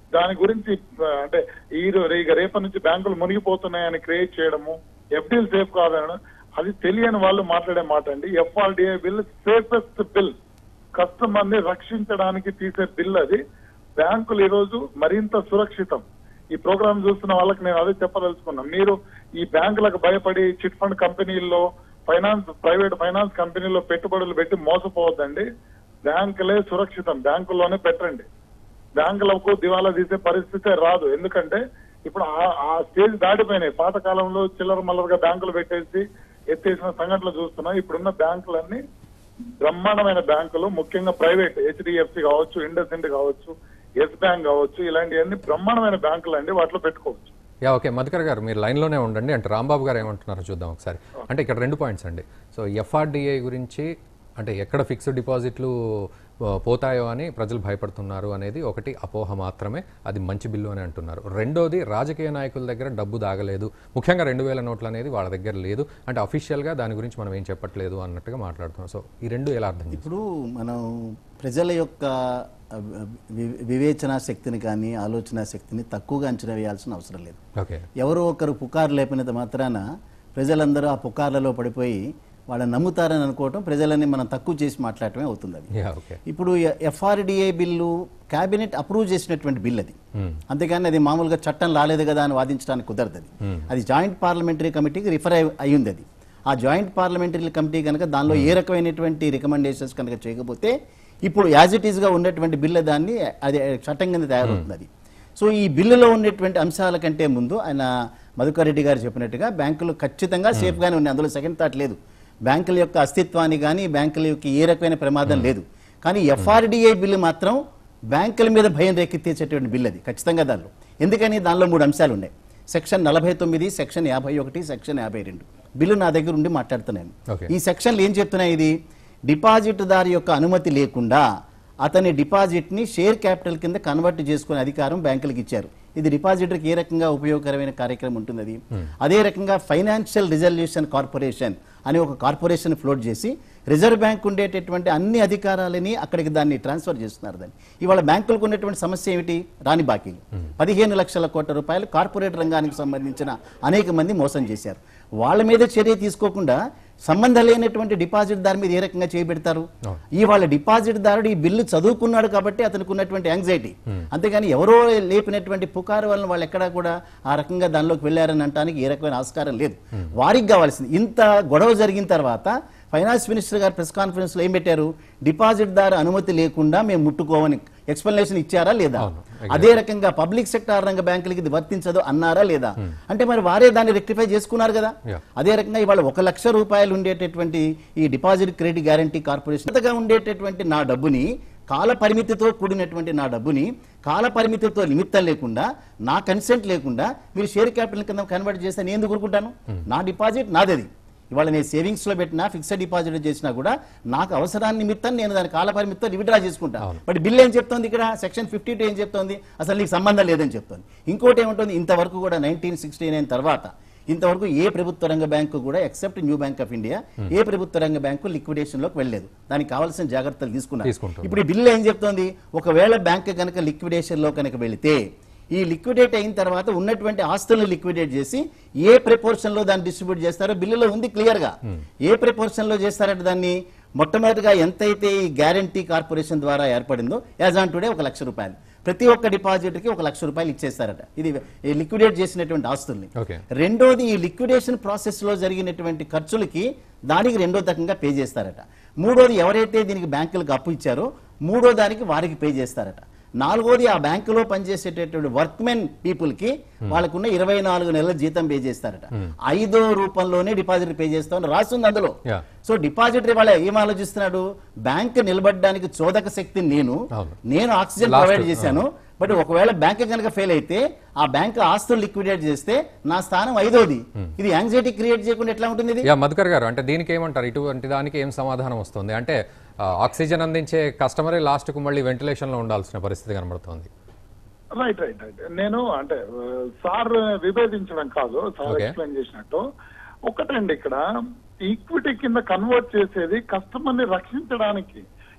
[SPEAKER 4] దాని గురించి ఆ, అంటే ఈ రో- ఇక రేపటి నుంచి బ్యాంకులు మునిగిపోతున్నాయని క్రియేట్ చేయడము ఎఫ్డీలు సేఫ్ కాదనడం అది తెలియని వాళ్ళు మాట్లాడే మాట అండి FRDA bill safest bill customer ని రక్షించడానికి తీసే బిల్ అది బ్యాంకులు ఈ రోజు మరింత సురక్షితం ఈ ప్రోగ్రామ్ చూస్తున్న వాళ్ళకి నేను అదే చెప్పదలుచుకున్నా మీరు ఈ బ్యాంకులకు భయపడి చిట్ ఫండ్ కంపెనీల్లో ఫైనాన్స్ ప్రైవేట్ ఫైనాన్స్ కంపెనీల్లో పెట్టుబడులు పెట్టి మోసపోవద్దండి బ్యాంకులే సురక్షితం బ్యాంకుల్లోనే పెట్టండి బ్యాంకులకు దివాలా తీసే పరిస్థితే రాదు ఎందుకంటే ఇప్పుడు ఆ- ఆ స్టేజ్ దాటిపోయినాయి పాత కాలంలో చిల్లర మల్లరగా బ్యాంకులు పెట్టేసి ఎత్తేసిన సంఘటనలు చూస్తున్నాం ఇప్పుడున్న బ్యాంకులన్నీ బ్రహ్మాండమైన బ్యాంకులు ముఖ్యంగా ప్రైవేట్ హెచ్డిఎఫ్సి కావచ్చు ఇండస్ ఇండ్ కావచ్చు ఎస్ బ్యాంక్ కావచ్చు ఇలాంటివన్నీ బ్రహ్మాండమైన బ్యాంకులు అండి వాటిలో పెట్టుకోవచ్చు
[SPEAKER 1] యా ఓకే మధుకర్ గారు మీరు లైన్లోనే ఉండండి అంటే రాంబాబు గారు ఏమంటున్నారో చూద్దాం ఒకసారి అంటే ఇక్కడ రెండు పాయింట్స్ అండి సో ఎఫ్ఆర్డిఐ గురించి అంటే ఎక్కడ ఫిక్స్డ్ డిపాజిట్లు ఆ, పోతాయో అని ప్రజలు భయపడుతున్నారు అనేది ఒకటి అపోహ మాత్రమే అది మంచి బిల్లు అని అంటున్నారు రెండోది రాజకీయ నాయకుల దగ్గర డబ్బు దాగలేదు ముఖ్యంగా రెండు వేల నోట్లు అనేది వాళ్ళ దగ్గర లేదు అంటే అఫీషియల్గా దాని గురించి మనం ఏం చెప్పట్లేదు అన్నట్టుగా మాట్లాడుతున్నాం సో ఈ రెండు ఎలా అర్థం చేసుకోవాలి?
[SPEAKER 2] ఇప్పుడు మనం ప్రజల యొక్క ఆ, వి- వివేచన శక్తిని కానీ ఆలోచన శక్తిని తక్కువగా అంచనా వేయాల్సిన అవసరం లేదు
[SPEAKER 1] ఓకే
[SPEAKER 2] ఎవరో ఒకరు పుకారు లేపినంత మాత్రాన ప్రజలందరూ ఆ పుకార్లలో పడిపోయి వాళ్ళని నమ్ముతారని అనుకోవటం ప్రజలని మనం తక్కువ చేసి మాట్లాడటమే అవుతుంది అది
[SPEAKER 1] యా ఓకే
[SPEAKER 2] ఇప్పుడు ఎఫ్ఆర్డిఏ బిల్లు కేబినెట్ అప్రూవ్ చేసినటువంటి బిల్ అది అంతేగాని అది మామూలుగా చట్టం రాలేదు కదా అని వాదించడానికి కుదరదు అది అది జాయింట్ పార్లమెంటరీ కమిటీకి రిఫర్ అయ్యింది అది ఆ జాయింట్ పార్లమెంటరీ కమిటీ కనుక దానిలో ఏ రకమైనటువంటి రికమెండేషన్స్ కనుక చేయకపోతే ఇప్పుడు యాజ్ ఇట్ ఈస్గా ఉన్నటువంటి బిల్లు దాన్ని అది చట్టం కింద తయారవుతుంది అది సో ఈ బిల్లులో ఉన్నటువంటి అంశాల కంటే ముందు ఆయన మధుకర్ రెడ్డి గారు చెప్పినట్టుగా బ్యాంకులు ఖచ్చితంగా సేఫ్గానే ఉన్నాయి అందులో సెకండ్ థాట్ లేదు బ్యాంకుల యొక్క అస్తిత్వాన్ని కానీ బ్యాంకుల యొక్క ఏ రకమైన ప్రమాదం లేదు కానీ ఎఫ్ఆర్డిఐ బిల్లు మాత్రం బ్యాంకుల మీద భయం రేకెత్తేసేటువంటి బిల్ అది ఖచ్చితంగా దానిలో ఎందుకని దానిలో మూడు అంశాలు ఉన్నాయి సెక్షన్ నలభై తొమ్మిది సెక్షన్ యాభై ఒకటి సెక్షన్ యాభై రెండు బిల్లు నా దగ్గర ఉండి మాట్లాడుతున్నాను
[SPEAKER 1] Okay.
[SPEAKER 2] ఈ సెక్షన్లు ఏం చెప్తున్నాయి ఇది డిపాజిట్దారు యొక్క అనుమతి లేకుండా అతని డిపాజిట్ని షేర్ క్యాపిటల్ కింద కన్వర్ట్ చేసుకునే అధికారం బ్యాంకులకు ఇచ్చారు ఇది డిపాజిటర్కి ఏ రకంగా ఉపయోగకరమైన కార్యక్రమం ఉంటుంది అది అదే రకంగా ఫైనాన్షియల్ రిజల్యూషన్ కార్పొరేషన్ అనే ఒక కార్పొరేషన్ ఫ్లోట్ చేసి రిజర్వ్ బ్యాంక్ ఉండేటటువంటి అన్ని అధికారాలని అక్కడికి దాన్ని ట్రాన్స్ఫర్ చేస్తున్నారు దాన్ని ఇవాళ బ్యాంకులకు ఉన్నటువంటి సమస్య ఏమిటి రాని బాకీలు పదిహేను లక్షల కోట్ల రూపాయలు కార్పొరేట్ రంగానికి సంబంధించిన అనేక మంది మోసం చేశారు వాళ్ళ మీద చర్య తీసుకోకుండా సంబంధం లేనటువంటి డిపాజిట్ దారి మీద ఏ రకంగా చేయబెడతారు ఈ వాళ్ళ డిపాజిట్ దారుడు ఈ బిల్లు చదువుకున్నాడు కాబట్టి అతనికి ఉన్నటువంటి యాంగ్జైటీ అంతేగాని ఎవరో లేపినటువంటి పుకారు వలన వాళ్ళు ఎక్కడా కూడా ఆ రకంగా దానిలోకి వెళ్ళారని అనడానికి ఏ రకమైన ఆస్కారం లేదు వారికి కావాల్సింది ఇంత గొడవ జరిగిన తర్వాత finance minister garu press conference లో ఏం పెట్టారు డిపాజిట్ దారు అనుమతి లేకుండా మేము ముట్టుకోవని ఎక్స్ప్లెనేషన్ ఇచ్చారా లేదా
[SPEAKER 1] అవును,
[SPEAKER 2] అదే రకంగా పబ్లిక్ సెక్టార్ రంగ బ్యాంకులకి ఇది వర్తించదు అన్నారా లేదా అంటే మరి వారే దాన్ని రెక్టిఫై చేసుకున్నారు కదా
[SPEAKER 1] Yeah.
[SPEAKER 2] అదే రకంగా ఇవాళ ఒక లక్ష రూపాయలు ఉండేటటువంటి ఈ డిపాజిట్ క్రెడిట్ గ్యారంటీ కార్పొరేషన్ అంతగా ఉండేటటువంటి నా డబ్బుని కాల పరిమితితో కూడినటువంటి నా డబ్బుని కాల పరిమితితో నిమిత్తం లేకుండా నా కన్సెంట్ లేకుండా మీరు షేర్ క్యాపిటల్ కింద కన్వర్ట్ చేస్తే నేను ఎందుకు ఊరుకుంటాను నా డిపాజిట్ నాదది ఇవాళ నేను సేవింగ్స్ లో పెట్టినా ఫిక్స్డ్ డిపాజిట్ చేసినా కూడా నాకు అవసరాన్ని నిమిత్తం నేను దాని కాల పరిమితితో విత్డ్రా చేసుకుంటా బట్ బిల్ ఏం చెప్తోంది ఇక్కడ సెక్షన్ ఫిఫ్టీ టూ ఏం చెప్తోంది అసలు నీకు సంబంధం లేదని చెప్తోంది ఇంకోటి ఏముంటుంది ఇంతవరకు కూడా నైన్టీన్ సిక్స్టీ నైన్ తర్వాత ఇంతవరకు ఏ ప్రభుత్వ రంగ బ్యాంకు కూడా except new bank of India ఏ ప్రభుత్వ రంగ బ్యాంకు లిక్విడేషన్ లోకి వెళ్ళలేదు దానికి కావాల్సిన జాగ్రత్తలు తీసుకున్నారు
[SPEAKER 1] తీసుకుంటుంది.
[SPEAKER 2] ఇప్పుడు ఈ బిల్లు ఏం చెప్తోంది ఒకవేళ బ్యాంక్ కనుక లిక్విడేషన్ లో కనుక వెళితే ఈ లిక్విడేట్ అయిన తర్వాత ఉన్నటువంటి ఆస్తులను లిక్విడేట్ చేసి ఏ ప్రపోర్షన్ లో దాన్ని డిస్ట్రిబ్యూట్ చేస్తారో బిల్లులో ఉంది క్లియర్ గా ఏ ప్రపోర్షన్ లో చేస్తారంటే దాన్ని మొట్టమొదటిగా ఎంతైతే ఈ గ్యారంటీ కార్పొరేషన్ ద్వారా ఏర్పడిందో యాజ్ ఆన్ టుడే ఒక లక్ష రూపాయలు ప్రతి ఒక్క డిపాజిట్ కి ఒక లక్ష రూపాయలు ఇచ్చేస్తారట ఇది ఈ లిక్విడేట్ చేసినటువంటి ఆస్తుల్ని
[SPEAKER 1] ఓకే
[SPEAKER 2] రెండోది ఈ లిక్విడేషన్ ప్రాసెస్ లో జరిగినటువంటి ఖర్చులకి దానికి రెండో రకంగా పే చేస్తారట మూడోది ఎవరైతే దీనికి బ్యాంకులకు అప్పు ఇచ్చారో మూడో దానికి వారికి పే చేస్తారట నాలుగోది ఆ బ్యాంకులో పనిచేసేటటువంటి వర్క్మెన్ పీపుల్ కి వాళ్ళకున్న ఇరవై నాలుగు నెలల జీతం పే చేస్తారట ఐదో రూపంలోనే డిపాజిట్ పే చేస్తామని రాస్తుంది అందులో
[SPEAKER 1] Yeah.
[SPEAKER 2] సో డిపాజిటరీ వాళ్ళ ఏం ఆలోచిస్తున్నాడు బ్యాంక్ నిలబడడానికి చోదక శక్తి నేను
[SPEAKER 1] అవును.
[SPEAKER 2] నేను ఆక్సిజన్
[SPEAKER 1] Last,
[SPEAKER 2] ప్రొవైడ్ చేశాను బట్ ఒకవేళ బ్యాంక్ కనుక ఫెయిల్ అయితే ఆ బ్యాంక్ ఆస్తులు లిక్విడేట్ చేస్తే నా స్థానం ఐదోది ఇది యాంగ్జైటీ క్రియేట్ చేయకుండా ఎట్లా ఉంటుంది ఇది
[SPEAKER 1] యా మధుకర్ గారు అంటే దీనికి ఏమంటారు ఇటువంటి దానికి ఏం సమాధానం వస్తుంది అంటే ఆ, ఆక్సిజన్ అందించే కస్టమరే లాస్ట్కు మళ్ళీ వెంటిలేషన్లో ఉండాల్సిన పరిస్థితి కనబడుతోంది
[SPEAKER 4] రైట్ రైట్ రైట్ నేను అంటే ఆ, సార్ విభేదించడం కాదు సార్
[SPEAKER 1] Okay.
[SPEAKER 4] ఎక్స్ప్లెయిన్ చేసినట్టు ఒకటండి ఇక్కడ ఈక్విటీ కింద కన్వర్ట్ చేసేది కస్టమర్ ని రక్షించడానికి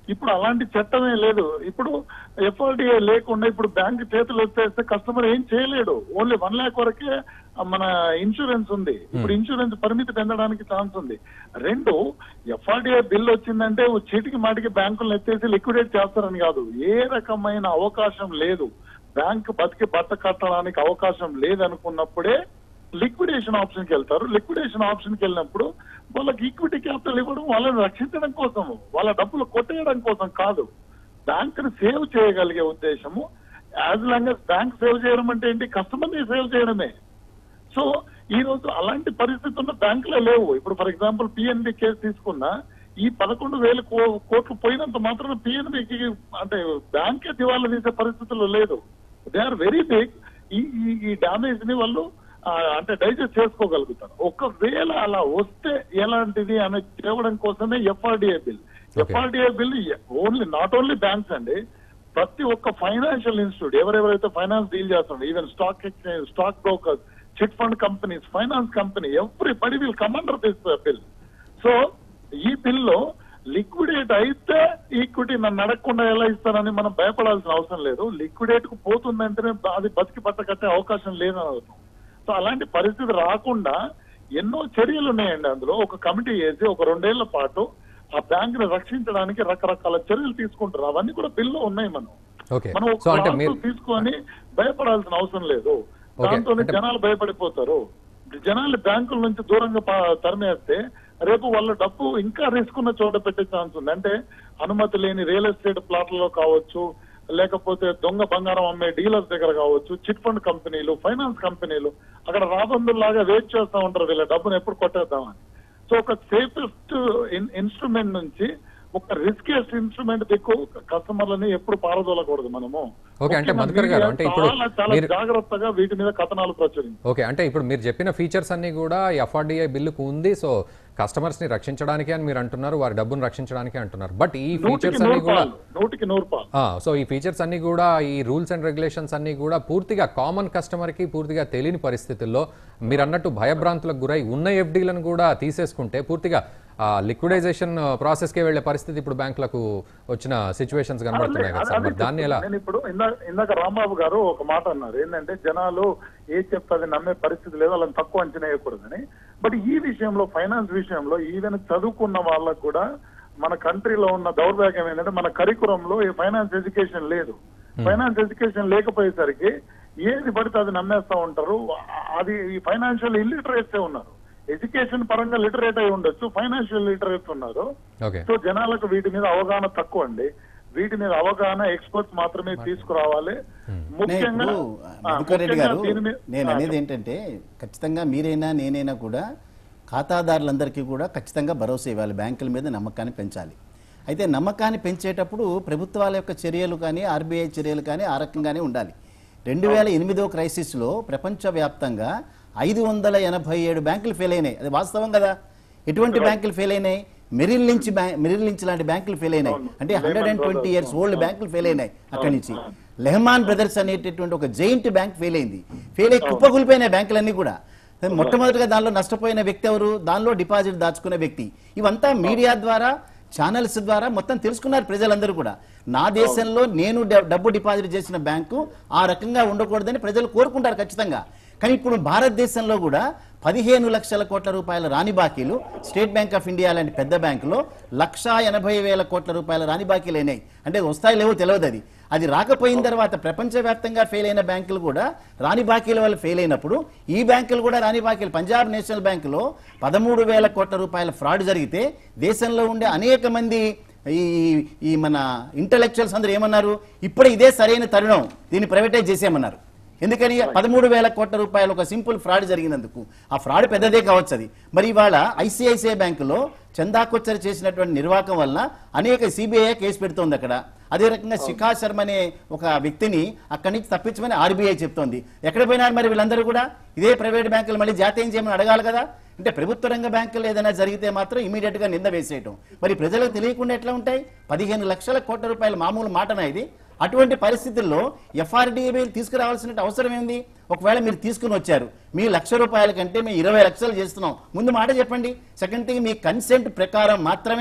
[SPEAKER 4] ఇప్పుడు అలాంటి చట్టమే లేదు ఇప్పుడు ఎఫ్ఆర్డిఏ లేకుండా ఇప్పుడు బ్యాంక్ చేతులు ఎత్తేస్తే కస్టమర్ ఏం చేయలేడు ఓన్లీ వన్ ల్యాక్ వరకే మన ఇన్సూరెన్స్ ఉంది ఇప్పుడు ఇన్సూరెన్స్ పరిమితి పెంచడానికి ఛాన్స్ ఉంది రెండు ఎఫ్ఆర్డిఏ బిల్ వచ్చిందంటే ఓ చీటికి మాటికి బ్యాంకులను ఎత్తేసి లిక్విడేట్ చేస్తారని కాదు ఏ రకమైన అవకాశం లేదు బ్యాంక్ బతికి బట్ట కట్టడానికి అవకాశం లేదనుకున్నప్పుడే లిక్విడేషన్ ఆప్షన్కి వెళ్తారు లిక్విడేషన్ ఆప్షన్కి వెళ్ళినప్పుడు వాళ్ళకి ఈక్విటీ క్యాపిటల్ ఇవ్వడం వాళ్ళని రక్షించడం కోసం వాళ్ళ డబ్బులు కొట్టేయడం కోసం కాదు బ్యాంకుని సేవ్ చేయగలిగే ఉద్దేశము as long as bank save చేయడం అంటే ఏంటి కస్టమర్ని సేవ్ చేయడమే సో ఈ రోజు అలాంటి పరిస్థితి ఉన్న బ్యాంకులో లేవు ఇప్పుడు ఫర్ ఎగ్జాంపుల్ పిఎన్బి కేసు తీసుకున్నా ఈ పదకొండు వేల కో- కోట్లు పోయినంత మాత్రం పిఎన్బికి అంటే బ్యాంకే దివాలా తీసే పరిస్థితుల్లో లేదు దే ఆర్ వెరీ బిగ్ ఈ ఈ- ఈ డామేజ్ ని వాళ్ళు ఆ, అంటే డైజెస్ట్ చేసుకోగలుగుతారు ఒకవేళ అలా వస్తే ఎలాంటిది అని తేవడం కోసమే FRDA bill FRDA bill only not only banks అండి ప్రతి ఒక్క ఫైనాన్షియల్ ఇన్స్టిట్యూట్ ఎవరెవరైతే ఫైనాన్స్ డీల్ చేస్తున్నారు even stock exchange stock brokers chit fund companies finance company everybody will come under this bill so ఈ బిల్లో లిక్విడేట్ అయితే ఈక్విటీ నన్ను అడగకుండా ఎలా ఇస్తానని మనం భయపడాల్సిన అవసరం లేదు లిక్విడేట్ కు పోతుందంటేనే అది బతికి పట్ట కట్టే అవకాశం లేదని అర్థం సో అలాంటి పరిస్థితి రాకుండా ఎన్నో చర్యలు ఉన్నాయండి అందులో ఒక కమిటీ వేసి ఒక రెండేళ్ల పాటు ఆ బ్యాంక్ ని రక్షించడానికి రకరకాల చర్యలు తీసుకుంటారు అవన్నీ కూడా బిల్లో ఉన్నాయి మనం
[SPEAKER 1] ఓకే
[SPEAKER 4] మనం ఒక
[SPEAKER 1] సో అంటే
[SPEAKER 4] clause
[SPEAKER 1] మీరు
[SPEAKER 4] తీసుకొని భయపడాల్సిన అవసరం లేదు
[SPEAKER 1] ఓకే,
[SPEAKER 4] దాంతో
[SPEAKER 1] అంటే-
[SPEAKER 4] జనాలు భయపడిపోతారు జనాలు బ్యాంకుల నుంచి దూరంగా పా- తరిమేస్తే రేపు వాళ్ళ డబ్బు ఇంకా రిస్క్ ఉన్న చోట పెట్టే ఛాన్స్ ఉంది అంటే అనుమతి లేని రియల్ ఎస్టేట్ ప్లాట్లలో కావచ్చు లేకపోతే దొంగ బంగారం అమ్మే డీలర్స్ దగ్గర కావచ్చు చిట్ ఫండ్ కంపెనీలు ఫైనాన్స్ కంపెనీలు అక్కడ రాబందుల్లాగా వెయిట్ చేస్తా ఉంటారు వీళ్ళ డబ్బును ఎప్పుడు కొట్టేద్దామని సో ఒక సేఫెస్ట్ ఇన్స్ట్రుమెంట్ నుంచి ఒక రిస్కియస్ట్ ఇన్స్ట్రుమెంట్ దిక్కు కస్టమర్లని ఎప్పుడు పారదోలకూడదు మనము
[SPEAKER 1] ఓకే, అంటే
[SPEAKER 4] ముఖ్యంగా
[SPEAKER 1] మధుకర్ గారు,
[SPEAKER 4] మీడియా
[SPEAKER 1] అంటే ఇప్పుడు
[SPEAKER 4] చాలా చాలా
[SPEAKER 1] మీరు-
[SPEAKER 4] జాగ్రత్తగా వీటి మీద కథనాలు ప్రచురించారు
[SPEAKER 1] ఓకే అంటే ఇప్పుడు మీరు చెప్పిన ఫీచర్స్ అన్ని కూడా ఎఫ్ఆర్డిఐ బిల్లుకు ఉంది సో కస్టమర్స్ ని రక్షించడానికి అని మీరు అంటున్నారు వారి డబ్బును రక్షించడానికి అంటున్నారు బట్ ఈ
[SPEAKER 4] నూటికి
[SPEAKER 1] ఫీచర్స్ అన్ని
[SPEAKER 4] నూరు
[SPEAKER 1] కూడా
[SPEAKER 4] పాలు నూటికి నూరు పాలు
[SPEAKER 1] ఆ, సో ఈ ఫీచర్స్ అన్ని కూడా ఈ రూల్స్ అండ్ రెగ్యులేషన్స్ అన్ని కూడా పూర్తిగా కామన్ కస్టమర్కి పూర్తిగా తెలియని పరిస్థితుల్లో మీరు అన్నట్టు భయభ్రాంతులకు గురై ఉన్న ఎఫ్డీలను కూడా తీసేసుకుంటే పూర్తిగా లిక్విడైజేషన్ ప్రాసెస్కే వెళ్లే పరిస్థితి ఇప్పుడు బ్యాంకులకు వచ్చిన సిచ్యువేషన్స్ కనబడుతున్నాయి కదా సార్
[SPEAKER 4] అదే
[SPEAKER 1] మరి దాన్ని ఎలా
[SPEAKER 4] నేను ఇప్పుడు ఇందాక ఇందాక రాంబాబు గారు ఒక మాట అన్నారు ఏంటంటే జనాలు ఏ చెప్తే అది నమ్మే పరిస్థితి లేదు వాళ్ళని తక్కువ అంచనా వేయకూడదని బట్ ఈ విషయంలో ఫైనాన్స్ విషయంలో ఈవెన్ చదువుకున్న వాళ్ళకు కూడా మన కంట్రీలో ఉన్న దౌర్భాగ్యం ఏంటంటే మన కరికులంలో ఈ ఫైనాన్స్ ఎడ్యుకేషన్ లేదు ఫైనాన్స్ ఎడ్యుకేషన్ లేకపోయేసరికి ఏది పడితే అది నమ్మేస్తా ఉంటారు అది ఈ ఫైనాన్షియల్ ఇల్లిటరేట్సే ఉన్నారు ఎడ్యుకేషన్ పరంగా లిటరేట్ అయి ఉండొచ్చు ఫైనాన్షియల్ లిటరేట్స్ ఉన్నారు
[SPEAKER 1] ఓకే
[SPEAKER 4] సో జనాలకు వీటి మీద అవగాహన తక్కువ అండి వీటి మీద అవగాహన ఎక్స్పర్ట్స్ మాత్రమే తీసుకురావాలి
[SPEAKER 2] నేను
[SPEAKER 4] ముఖ్యంగా
[SPEAKER 2] ఇప్పుడు
[SPEAKER 4] ఆ,
[SPEAKER 2] మధుకర్ రెడ్డి
[SPEAKER 4] ముఖ్యంగా
[SPEAKER 2] గారు
[SPEAKER 4] దీని మీద-
[SPEAKER 2] నేను
[SPEAKER 4] ఆ,
[SPEAKER 2] అనేది ఏంటంటే ఖచ్చితంగా మీరైనా నేనైనా కూడా ఖాతాదారులందరికీ కూడా ఖచ్చితంగా భరోసా ఇవ్వాలి బ్యాంకుల మీద నమ్మకాన్ని పెంచాలి అయితే నమ్మకాన్ని పెంచేటప్పుడు ప్రభుత్వాల యొక్క చర్యలు కానీ ఆర్బీఐ చర్యలు కానీ ఆ రకంగానే ఉండాలి రెండు వేల ఎనిమిదో క్రైసిస్లో ప్రపంచవ్యాప్తంగా ఐదు వందల ఎనభై ఏడు బ్యాంకులు ఫెయిల్ అయినాయి అది వాస్తవం కదా ఎటువంటి బ్యాంకులు ఫెయిల్ అయినాయి Merrill Lynch bank Merrill Lynch లాంటి బ్యాంకులు ఫెయిల్ అయినాయి అంటే hundred and twenty years old బ్యాంకులు ఫెయిల్ అయినాయి అక్కడి నుంచి లెహమాన్ బ్రదర్స్ అనేటటువంటి ఒక జైంట్ బ్యాంక్ ఫెయిల్ అయింది ఫెయిల్ అయ్యి కుప్పకూలిపోయినాయి బ్యాంకులన్నీ కూడా మొట్టమొదటిగా దానిలో నష్టపోయిన వ్యక్తి ఎవరు దానిలో డిపాజిట్ దాచుకునే వ్యక్తి ఇవంతా మీడియా ద్వారా ఛానల్స్ ద్వారా మొత్తం తెలుసుకున్నారు ప్రజలందరూ కూడా నా దేశంలో నేను డ- డబ్బు డిపాజిట్ చేసిన బ్యాంకు ఆ రకంగా ఉండకూడదని ప్రజలు కోరుకుంటారు ఖచ్చితంగా కానీ ఇప్పుడు భారతదేశంలో కూడా పదిహేను లక్షల కోట్ల రూపాయల రాని బాకీలు స్టేట్ బ్యాంక్ ఆఫ్ ఇండియా లాంటి పెద్ద బ్యాంకులో లక్షా ఎనభై వేల కోట్ల రూపాయల రాని బాకీలు అయినాయి అంటే వస్తాయి లేవో తెలియదు అది అది రాకపోయిన తర్వాత ప్రపంచవ్యాప్తంగా ఫెయిల్ అయిన బ్యాంకులు కూడా రాని బాకీల వల్ల ఫెయిల్ అయినప్పుడు ఈ బ్యాంకులు కూడా రాని బాకీలు పంజాబ్ నేషనల్ బ్యాంకులో పదమూడు వేల కోట్ల రూపాయల ఫ్రాడ్ జరిగితే దేశంలో ఉండే అనేక మంది ఈ ఈ మన ఇంటలెక్చువల్స్ అందరూ ఏమన్నారు ఇప్పుడే ఇదే సరైన తరుణం దీన్ని ప్రైవేటైజ్ చేసేయమన్నారు ఎందుకని పదమూడు వేల కోట్ల రూపాయలు ఒక సింపుల్ ఫ్రాడ్ జరిగినందుకు ఆ ఫ్రాడ్ పెద్దదే కావచ్చు అది మరి ఇవాళ ఐసిఐసిఐ బ్యాంకులో చందాకొచ్చరి చేసినటువంటి నిర్వాహకం వల్ల అనేక సిబిఐ కేసు పెడుతోంది అక్కడ అదే రకంగా శిఖా శర్మ అనే ఒక వ్యక్తిని అక్కడి నుంచి తప్పించమని ఆర్బీఐ చెప్తోంది ఎక్కడ పోయినారు మరి వీళ్ళందరూ కూడా ఇదే ప్రైవేట్ బ్యాంకులు మళ్ళీ జాతీయం చేయమని అడగాలి కదా అంటే ప్రభుత్వ రంగ బ్యాంకులు ఏదైనా జరిగితే మాత్రం ఇమీడియట్ గా నింద వేసేయటం మరి ప్రజలకు తెలియకుండా ఎట్లా ఉంటాయి పదిహేను లక్షల కోట్ల రూపాయల మామూలు మాటనా ఇది అటువంటి పరిస్థితుల్లో ఎఫ్ఆర్డీఏ తీసుకురావాల్సిన అవసరం ఏంది ఒకవేళ మీరు తీసుకుని వచ్చారు మీ లక్ష రూపాయల కంటే మేము ఇరవై లక్షలు చేస్తున్నాం ముందు మాట చెప్పండి సెకండ్ థింగ్ మీ కన్సెంట్ ప్రకారం మాత్రమే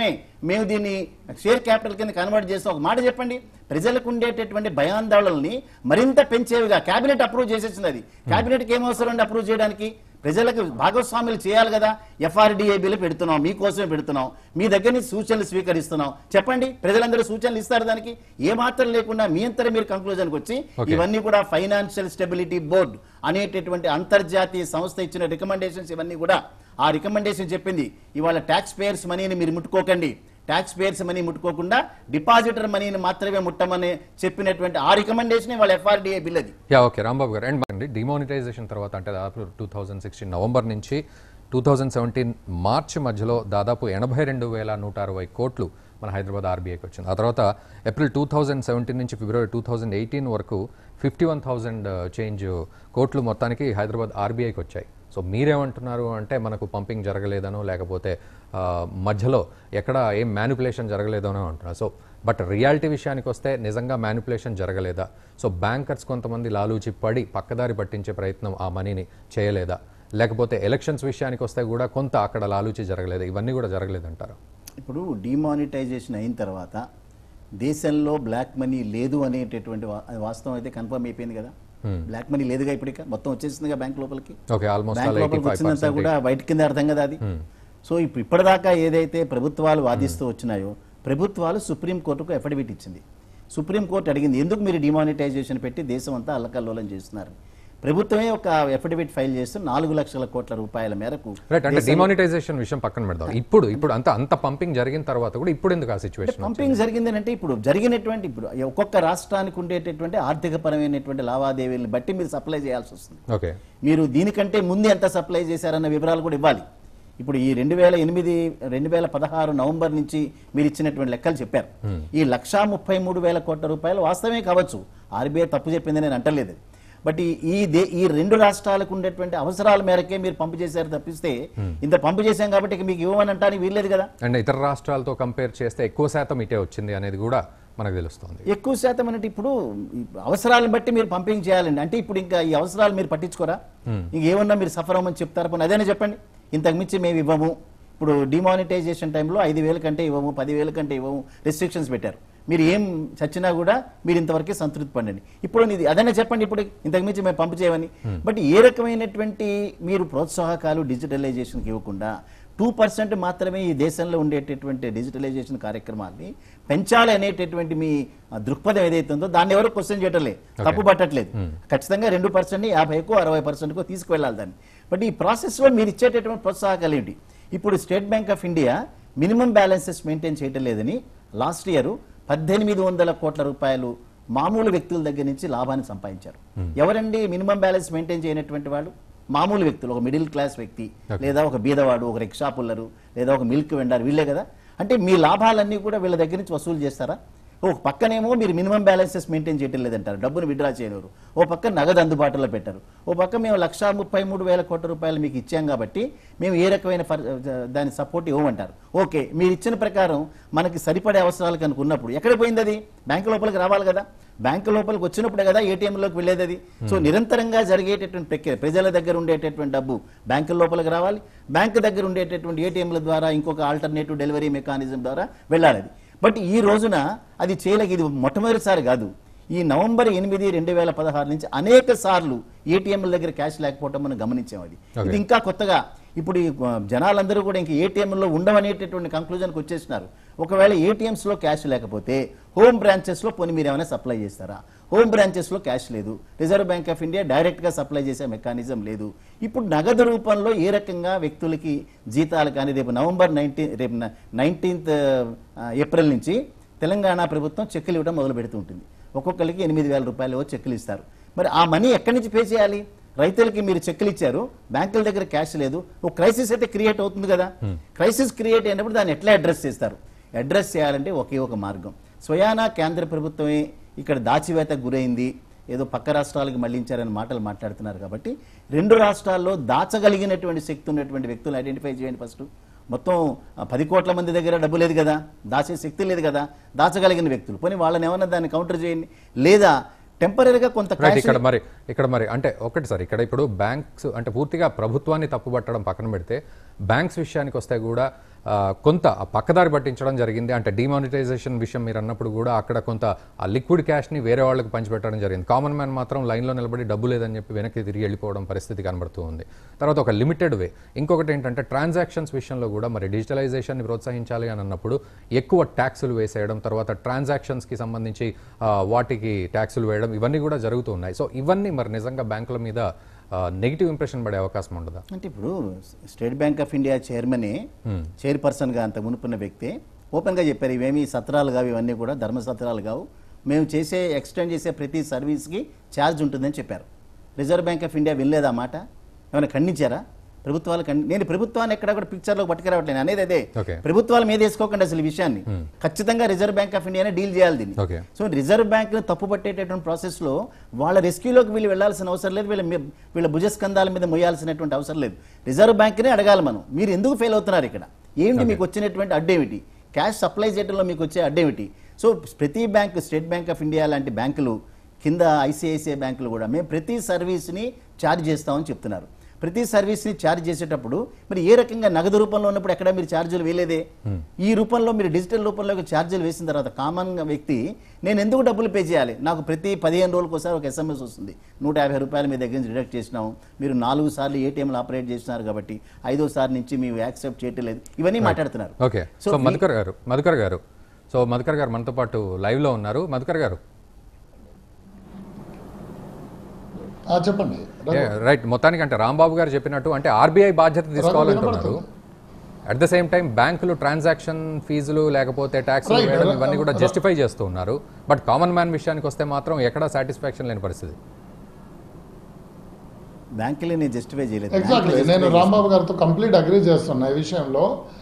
[SPEAKER 2] మేము దీన్ని షేర్ క్యాపిటల్ కింద కన్వర్ట్ చేస్తాం ఒక మాట చెప్పండి ప్రజలకు ఉండేటటువంటి భయాందోళనల్ని మరింత పెంచేవిగా కేబినెట్ అప్రూవ్ చేసేసింది అది కేబినెట్కి ఏం అవసరం అండి అప్రూవ్ చేయడానికి ప్రజలకు భాగస్వాములు చేయాలి కదా ఎఫ్ఆర్డిఏ బిల్లు పెడుతున్నాం మీకోసమే పెడుతున్నాం మీ దగ్గర నుంచి సూచనలు స్వీకరిస్తున్నాం చెప్పండి ప్రజలందరూ సూచనలు ఇస్తారు దానికి ఏ మాత్రం లేకుండా మీ అంతరం మీరు కంక్లూజన్కి వచ్చి
[SPEAKER 1] Okay.
[SPEAKER 2] ఇవన్నీ కూడా ఫైనాన్షియల్ స్టెబిలిటీ బోర్డ్ అనేటటువంటి అంతర్జాతీయ సంస్థ ఇచ్చిన రికమెండేషన్స్ ఇవన్నీ కూడా ఆ రికమెండేషన్ చెప్పింది ఇవాళ ట్యాక్స్ పేయర్స్ మనీని మీరు ముట్టుకోకండి ట్యాక్స్ పేయర్స్ మనీ ముట్టుకోకుండా డిపాజిటర్ మనీని మాత్రమే ముట్టమని చెప్పినటువంటి ఆ రికమెండేషన్ వాళ్ళ ఎఫ్ఆర్డిఏ బిల్ అది
[SPEAKER 1] yeah okay Rambabu garu and అండి డిమానిటైజేషన్ తర్వాత అంటే దాదాపు టూ థౌజండ్ సిక్స్టీన్ నవంబర్ నుంచి టూ థౌజండ్ సెవెంటీన్ మార్చి మధ్యలో దాదాపు ఎనభై రెండు వేల నూట అరవై కోట్లు మన హైదరాబాద్ ఆర్బీఐకి వచ్చింది ఆ తర్వాత ఏప్రిల్ టూ థౌజండ్ సెవెంటీన్ నుంచి ఫిబ్రవరి టూ థౌజండ్ ఎయిటీన్ వరకు ఫిఫ్టీ వన్ థౌజండ్ చేంజ్ కోట్లు మొత్తానికి హైదరాబాద్ ఆర్బీఐకి వచ్చాయి సో మీరేమంటున్నారు అంటే మనకు పంపింగ్ జరగలేదనో లేకపోతే ఆ, మధ్యలో ఎక్కడ ఏం మ్యానిపులేషన్ జరగలేదనో అంటున్నారు సో బట్ రియాలిటీ విషయానికి వస్తే నిజంగా మ్యానిపులేషన్ జరగలేదా సో బ్యాంకర్స్ కొంతమంది లాలూచి పడి పక్కదారి పట్టించే ప్రయత్నం ఆ మనీని చేయలేదా లేకపోతే ఎలక్షన్స్ విషయానికి వస్తే కూడా కొంత అక్కడ లాలూచి జరగలేదా ఇవన్నీ కూడా జరగలేదంటారు
[SPEAKER 2] ఇప్పుడు డిమానిటైజేషన్ అయిన తర్వాత దేశంలో బ్లాక్ మనీ లేదు అనేటటువంటి వా- అది వాస్తవం అయితే కన్ఫర్మ్ అయిపోయింది కదా బ్లాక్ మనీ లేదుగా ఇప్పటిక మొత్తం వచ్చేసిందిగా బ్యాంక్ లోపలికి
[SPEAKER 1] okay almost
[SPEAKER 2] bank
[SPEAKER 1] all eighty
[SPEAKER 2] లోపలికి
[SPEAKER 1] ఫైవ్
[SPEAKER 2] వచ్చిందంతా కూడా బయట కింద అర్థం కదా అది సో ఇప్పుడు ఇప్పటిదాకా ఏదైతే ప్రభుత్వాలు వాదిస్తూ వచ్చినాయో ప్రభుత్వాలు సుప్రీంకోర్టుకు అఫిడవిట్ ఇచ్చింది సుప్రీంకోర్టు అడిగింది ఎందుకు మీరు డిమానిటైజేషన్ పెట్టి దేశం అంతా అల్లకల్లోలం చేస్తున్నారు ప్రభుత్వమే ఒక అఫిడవిట్ ఫైల్ చేస్తూ నాలుగు లక్షల కోట్ల రూపాయల మేరకు
[SPEAKER 1] రైట్ అంటే డిమానిటైజేషన్ విషయం పక్కన పెడదాం ఇప్పుడు ఇప్పుడు అంత అంత పంపింగ్ జరిగిన తర్వాత కూడా ఇప్పుడు ఎందుకు ఆ సిచ్యువేషన్
[SPEAKER 2] పంపింగ్ జరిగిందంటే ఇప్పుడు జరిగినటువంటి ఇప్పుడు ఒక్కొక్క రాష్ట్రానికి ఉండేటటువంటి ఆర్థిక పరమైనటువంటి లావాదేవీలను బట్టి మీరు సప్లై చేయాల్సి వస్తుంది
[SPEAKER 1] ఓకే
[SPEAKER 2] మీరు దీనికంటే ముందు ఎంత సప్లై చేశారన్న వివరాలు కూడా ఇవ్వాలి ఇప్పుడు ఈ రెండు వేల ఎనిమిది రెండు వేల పదహారు నవంబర్ నుంచి మీరు ఇచ్చినటువంటి లెక్కలు చెప్పారు ఈ లక్షా ముప్పై మూడు వేల కోట్ల రూపాయలు వాస్తవమే కావచ్చు ఆర్బీఐ తప్పు చెప్పిందని నేను అంటలేదు బట్ ఈ- ఈ దే ఈ రెండు రాష్ట్రాలకు ఉండేటువంటి అవసరాల మేరకే మీరు పంపు చేశారు తప్పిస్తే ఇంత పంపు చేశాం కాబట్టి ఇక మీకు ఇవ్వమని అంటానికి వీల్లేదు కదా
[SPEAKER 1] అండ్ ఇతర రాష్ట్రాలతో కంపేర్ చేస్తే ఎక్కువ శాతం ఇటే వచ్చింది అనేది కూడా మనకు తెలుస్తుంది
[SPEAKER 2] ఎక్కువ శాతం అంటే ఇప్పుడు ఈ అవసరాలను బట్టి మీరు పంపింగ్ చేయాలండి అంటే ఇప్పుడు ఇంకా ఈ అవసరాలు మీరు పట్టించుకోరా ఇంకేమన్నా మీరు సఫర్ అవ్వమని చెప్తారా పోనీ అదేనా చెప్పండి ఇంతకు మించి మేము ఇవ్వము ఇప్పుడు డిమానిటైజేషన్ టైంలో ఐదు వేల కంటే ఇవ్వము పదివేల కంటే ఇవ్వము రెస్ట్రిక్షన్స్ పెట్టారు మీరు ఏం చచ్చినా కూడా మీరు ఇంతవరకే సంతృప్తి పడండి ఇప్పుడు ఇది అదైనా చెప్పండి ఇప్పుడు ఇంతకు మించి మేము పంపు చేయమని బట్ ఏ రకమైనటువంటి మీరు ప్రోత్సాహకాలు డిజిటలైజేషన్కి ఇవ్వకుండా టూ పర్సెంట్ మాత్రమే ఈ దేశంలో ఉండేటటువంటి డిజిటలైజేషన్ కార్యక్రమాల్ని పెంచాలి అనేటటువంటి మీ ఆ, దృక్పథం ఏదైతే ఉందో దాన్ని ఎవరు క్వశ్చన్ చేయటం లేదు తప్పు పట్టట్లేదు ఖచ్చితంగా రెండు పర్సెంట్ యాభైకో అరవై పర్సెంట్కో తీసుకువెళ్ళాలి దాన్ని బట్ ఈ ప్రాసెస్లో మీరు ఇచ్చేటటువంటి ప్రోత్సాహకాలు ఏంటి ఇప్పుడు state bank of India minimum balances maintain చేయటం లేదని లాస్ట్ ఇయర్ పద్దెనిమిది వందల కోట్ల రూపాయలు మామూలు వ్యక్తుల దగ్గర నుంచి లాభాన్ని సంపాదించారు ఎవరండి మినిమం బ్యాలెన్స్ మెయింటైన్ చేయనటువంటి వాళ్ళు మామూలు వ్యక్తులు ఒక మిడిల్ క్లాస్ వ్యక్తి లేదా ఒక బీదవాడు ఒక రిక్షా పుల్లరు లేదా ఒక మిల్క్ వెండర్ వీళ్ళే కదా అంటే మీ లాభాలన్నీ కూడా వీళ్ళ దగ్గర నుంచి వసూలు చేస్తారా ఒక పక్కనేమో మీరు మినిమం బ్యాలెన్సెస్ మెయింటైన్ చేయటం లేదంటారు డబ్బును విడ్రా చేయలేరు ఓ పక్క నగదు అందుబాటులో పెట్టారు ఓ పక్క మేము లక్షా ముప్పై మూడు వేల కోట్ల రూపాయలు మీకు ఇచ్చాం కాబట్టి మేము ఏ రకమైన ఫర్- దాని సపోర్ట్ ఇవ్వమంటారు ఓకే మీరు ఇచ్చిన ప్రకారం మనకి సరిపడే అవసరాలు కనుక ఉన్నప్పుడు ఎక్కడ పోయింది అది బ్యాంకు లోపలికి రావాలి కదా బ్యాంకు లోపలికి వచ్చినప్పుడే కదా ఏటీఎంలోకి వెళ్ళేది అది సో నిరంతరంగా జరిగేటటువంటి ప్రక్రియ ప్రజల దగ్గర ఉండేటటువంటి డబ్బు బ్యాంకుల లోపలికి రావాలి బ్యాంకు దగ్గర ఉండేటటువంటి ఏటీఎంల ద్వారా ఇంకొక ఆల్టర్నేటివ్ డెలివరీ మెకానిజం ద్వారా వెళ్ళాలి అది బట్ ఈ రోజున అది చేయలేక ఇది మొట్టమొదటిసారి కాదు ఈ నవంబర్ ఎనిమిది రెండు వేల పదహారు నుంచి అనేక సార్లు ఏటీఎంల దగ్గర క్యాష్ లేకపోవటం మనం గమనించాం అది ఇది ఇంకా కొత్తగా ఇప్పుడు ఈ ఆ, జనాలందరూ కూడా ఇంక ఏటీఎంలో ఉండవనేటటువంటి కంక్లూజన్కి వచ్చేసినారు ఒకవేళ ATMs లో క్యాష్ లేకపోతే హోమ్ బ్రాంచెస్లో పోనీ మీరు ఏమైనా సప్లై చేస్తారా హోమ్ బ్రాంచెస్లో క్యాష్ లేదు రిజర్వ్ బ్యాంక్ ఆఫ్ ఇండియా డైరెక్ట్గా సప్లై చేసే మెకానిజం లేదు ఇప్పుడు నగదు రూపంలో ఏ రకంగా వ్యక్తులకి జీతాలు కానీ రేపు నవంబర్ నైన్టీన్ రేపు నైన్టీన్త్ ఏప్రిల్ నుంచి తెలంగాణ ప్రభుత్వం చెక్కులు ఇవ్వడం మొదలు పెడుతూ ఉంటుంది ఒక్కొక్కరికి ఎనిమిది వేల రూపాయలు చెక్కులు ఇస్తారు మరి ఆ మనీ ఎక్కడి నుంచి పే చేయాలి రైతులకి మీరు చెక్కులు ఇచ్చారు బ్యాంకుల దగ్గర క్యాష్ లేదు ఒక క్రైసిస్ అయితే క్రియేట్ అవుతుంది కదా క్రైసిస్ క్రియేట్ అయినప్పుడు దాన్ని ఎట్లా అడ్రస్ చేస్తారు అడ్రస్ చేయాలంటే ఒకే ఒక మార్గం స్వయానా కేంద్ర ప్రభుత్వమే ఇక్కడ దాచివేతకు గురైంది ఏదో పక్క రాష్ట్రాలకు మళ్లించారని మాటలు మాట్లాడుతున్నారు కాబట్టి రెండు రాష్ట్రాల్లో దాచగలిగినటువంటి శక్తి ఉన్నటువంటి వ్యక్తులు ఐడెంటిఫై చేయండి ఫస్ట్ మొత్తం ఆ, పది కోట్ల మంది దగ్గర డబ్బు లేదు కదా దాచే శక్తి లేదు కదా దాచగలిగిన వ్యక్తులు పోనీ వాళ్ళని ఏమన్నా దాన్ని కౌంటర్ చేయండి లేదా టెంపరీగా కొంత
[SPEAKER 1] రైట్
[SPEAKER 2] cash-
[SPEAKER 1] ఇక్కడ మరి ఇక్కడ మరి అంటే ఒకటి సార్ ఇక్కడ ఇప్పుడు బ్యాంక్స్ అంటే పూర్తిగా ప్రభుత్వాన్ని తప్పుపట్టడం పక్కన పెడితే బ్యాంక్స్ విషయానికి వస్తే కూడా ఆ, కొంత ఆ పక్కదారి పట్టించడం జరిగింది అంటే డిమానిటైజేషన్ విషయం మీరు అన్నప్పుడు కూడా అక్కడ కొంత ఆ లిక్విడ్ క్యాష్ని వేరే వాళ్ళకి పంచిపెట్టడం జరిగింది కామన్ మ్యాన్ మాత్రం లైన్లో నిలబడి డబ్బు లేదని చెప్పి వెనక్కి తిరిగి వెళ్ళిపోవడం పరిస్థితి కనబడుతూ ఉంది తర్వాత ఒక లిమిటెడ్ వే ఇంకొకటి ఏంటంటే ట్రాన్సాక్షన్స్ విషయంలో కూడా మరి డిజిటలైజేషన్ని ప్రోత్సహించాలి అని అన్నప్పుడు ఎక్కువ ట్యాక్సులు వేసేయడం తర్వాత ట్రాన్సాక్షన్స్కి సంబంధించి ఆ, వాటికి ట్యాక్సులు వేయడం ఇవన్నీ కూడా జరుగుతూ ఉన్నాయి సో ఇవన్నీ మరి నిజంగా బ్యాంకుల మీద నెగిటివ్ ఇంప్రెషన్ పడే అవకాశం ఉండదా
[SPEAKER 2] అంటే ఇప్పుడు స్టేట్ బ్యాంక్ ఆఫ్ ఇండియా చైర్మనే చైర్పర్సన్గా అంత మునుపున్న వ్యక్తి ఓపెన్గా చెప్పారు ఇవేమీ సత్రాలు కావు ఇవన్నీ కూడా ధర్మ సత్రాలు కావు మేము చేసే ఎక్స్టెండ్ చేసే ప్రతి సర్వీస్కి ఛార్జ్ ఉంటుందని చెప్పారు రిజర్వ్ బ్యాంక్ ఆఫ్ ఇండియా వినలేదా మాట ఏమైనా ఖండించారా ప్రభుత్వాలు ఖండి నేను ప్రభుత్వాన్ని ఎక్కడ కూడా పిక్చర్లో పట్టుకురావట్లేదు అనేది అదే
[SPEAKER 1] Okay.
[SPEAKER 2] ప్రభుత్వాల మీద వేసుకోకండి అసలు ఈ విషయాన్ని ఖచ్చితంగా రిజర్వ్ బ్యాంక్ ఆఫ్ ఇండియానే డీల్ చేయాలి దీన్ని
[SPEAKER 1] Okay.
[SPEAKER 2] సో రిజర్వ్ బ్యాంక్ తప్పు పట్టేటటువంటి ప్రాసెస్లో వాళ్ళ రెస్క్యూలోకి వీళ్ళు వెళ్ళాల్సిన అవసరం లేదు వీళ్ళ మీ- వీళ్ళ భుజస్కంధాల మీద మొయ్యాల్సినటువంటి అవసరం లేదు రిజర్వ్ బ్యాంక్నే అడగాలి మనం మీరు ఎందుకు ఫెయిల్ అవుతున్నారు ఇక్కడ ఏంటి మీకు వచ్చినటువంటి అడ్డేమిటి క్యాష్ సప్లై చేయడంలో మీకు వచ్చే అడ్డేమిటి సో ప్రతి bank state bank of India లాంటి బ్యాంకులు కింద ఐసిఐసిఐ బ్యాంకులు కూడా మేము ప్రతి సర్వీస్ని ఛార్జ్ చేస్తామని చెప్తున్నారు ప్రతి సర్వీస్ని ఛార్జ్ చేసేటప్పుడు మరి ఏ రకంగా నగదు రూపంలో ఉన్నప్పుడు ఎక్కడ మీరు ఛార్జీలు వేయలేదే ఈ రూపంలో మీరు డిజిటల్ రూపంలోకి ఛార్జీలు వేసిన తర్వాత కామన్ వ్యక్తి నేను ఎందుకు డబ్బులు పే చేయాలి నాకు ప్రతి పదిహేను రోజులకు ఒకసారి ఒక ఎస్ఎంఎస్ వస్తుంది నూట యాభై రూపాయలు మీ దగ్గర నుంచి డిడక్ట్ చేసినాము మీరు నాలుగు సార్లు ఏటీఎంలు ఆపరేట్ చేసినారు కాబట్టి ఐదోసారి నుంచి మేము యాక్సెప్ట్ చేయట్లేదు ఇవన్నీ మాట్లాడుతున్నారు
[SPEAKER 1] ఓకే
[SPEAKER 2] So,
[SPEAKER 1] సో
[SPEAKER 2] ఈ-
[SPEAKER 1] మధుకర్ గారు మధుకర్ గారు సో మధుకర్ గారు మనతో పాటు లైవ్లో ఉన్నారు మధుకర్ గారు
[SPEAKER 5] ఆ, చెప్పండి
[SPEAKER 1] ఏ, రైట్ మొత్తానికి అంటే రాంబాబు గారు చెప్పినట్టు అంటే ఆర్బీఐ బాధ్యత తీసుకోవాలంటున్నారు అట్ ద సేమ్ టైం బ్యాంకులు ట్రాన్సాక్షన్ ఫీజులు లేకపోతే ట్యాక్స్
[SPEAKER 5] Right.
[SPEAKER 1] వేయడం ఇవన్నీ కూడా జస్టిఫై చేస్తూ ఉన్నారు బట్ కామన్ మ్యాన్ విషయానికి వస్తే మాత్రం ఎక్కడా సాటిస్ఫాక్షన్ లేని పరిస్థితి
[SPEAKER 2] బ్యాంకులే నేను జస్టిఫై చేయలేదు
[SPEAKER 5] ఎగ్జాక్ట్లీ
[SPEAKER 2] బ్యాంకులే
[SPEAKER 5] నేను
[SPEAKER 2] justify
[SPEAKER 5] రాంబాబు గారితో కంప్లీట్ అగ్రీ చేస్తున్నా ఈ విషయంలో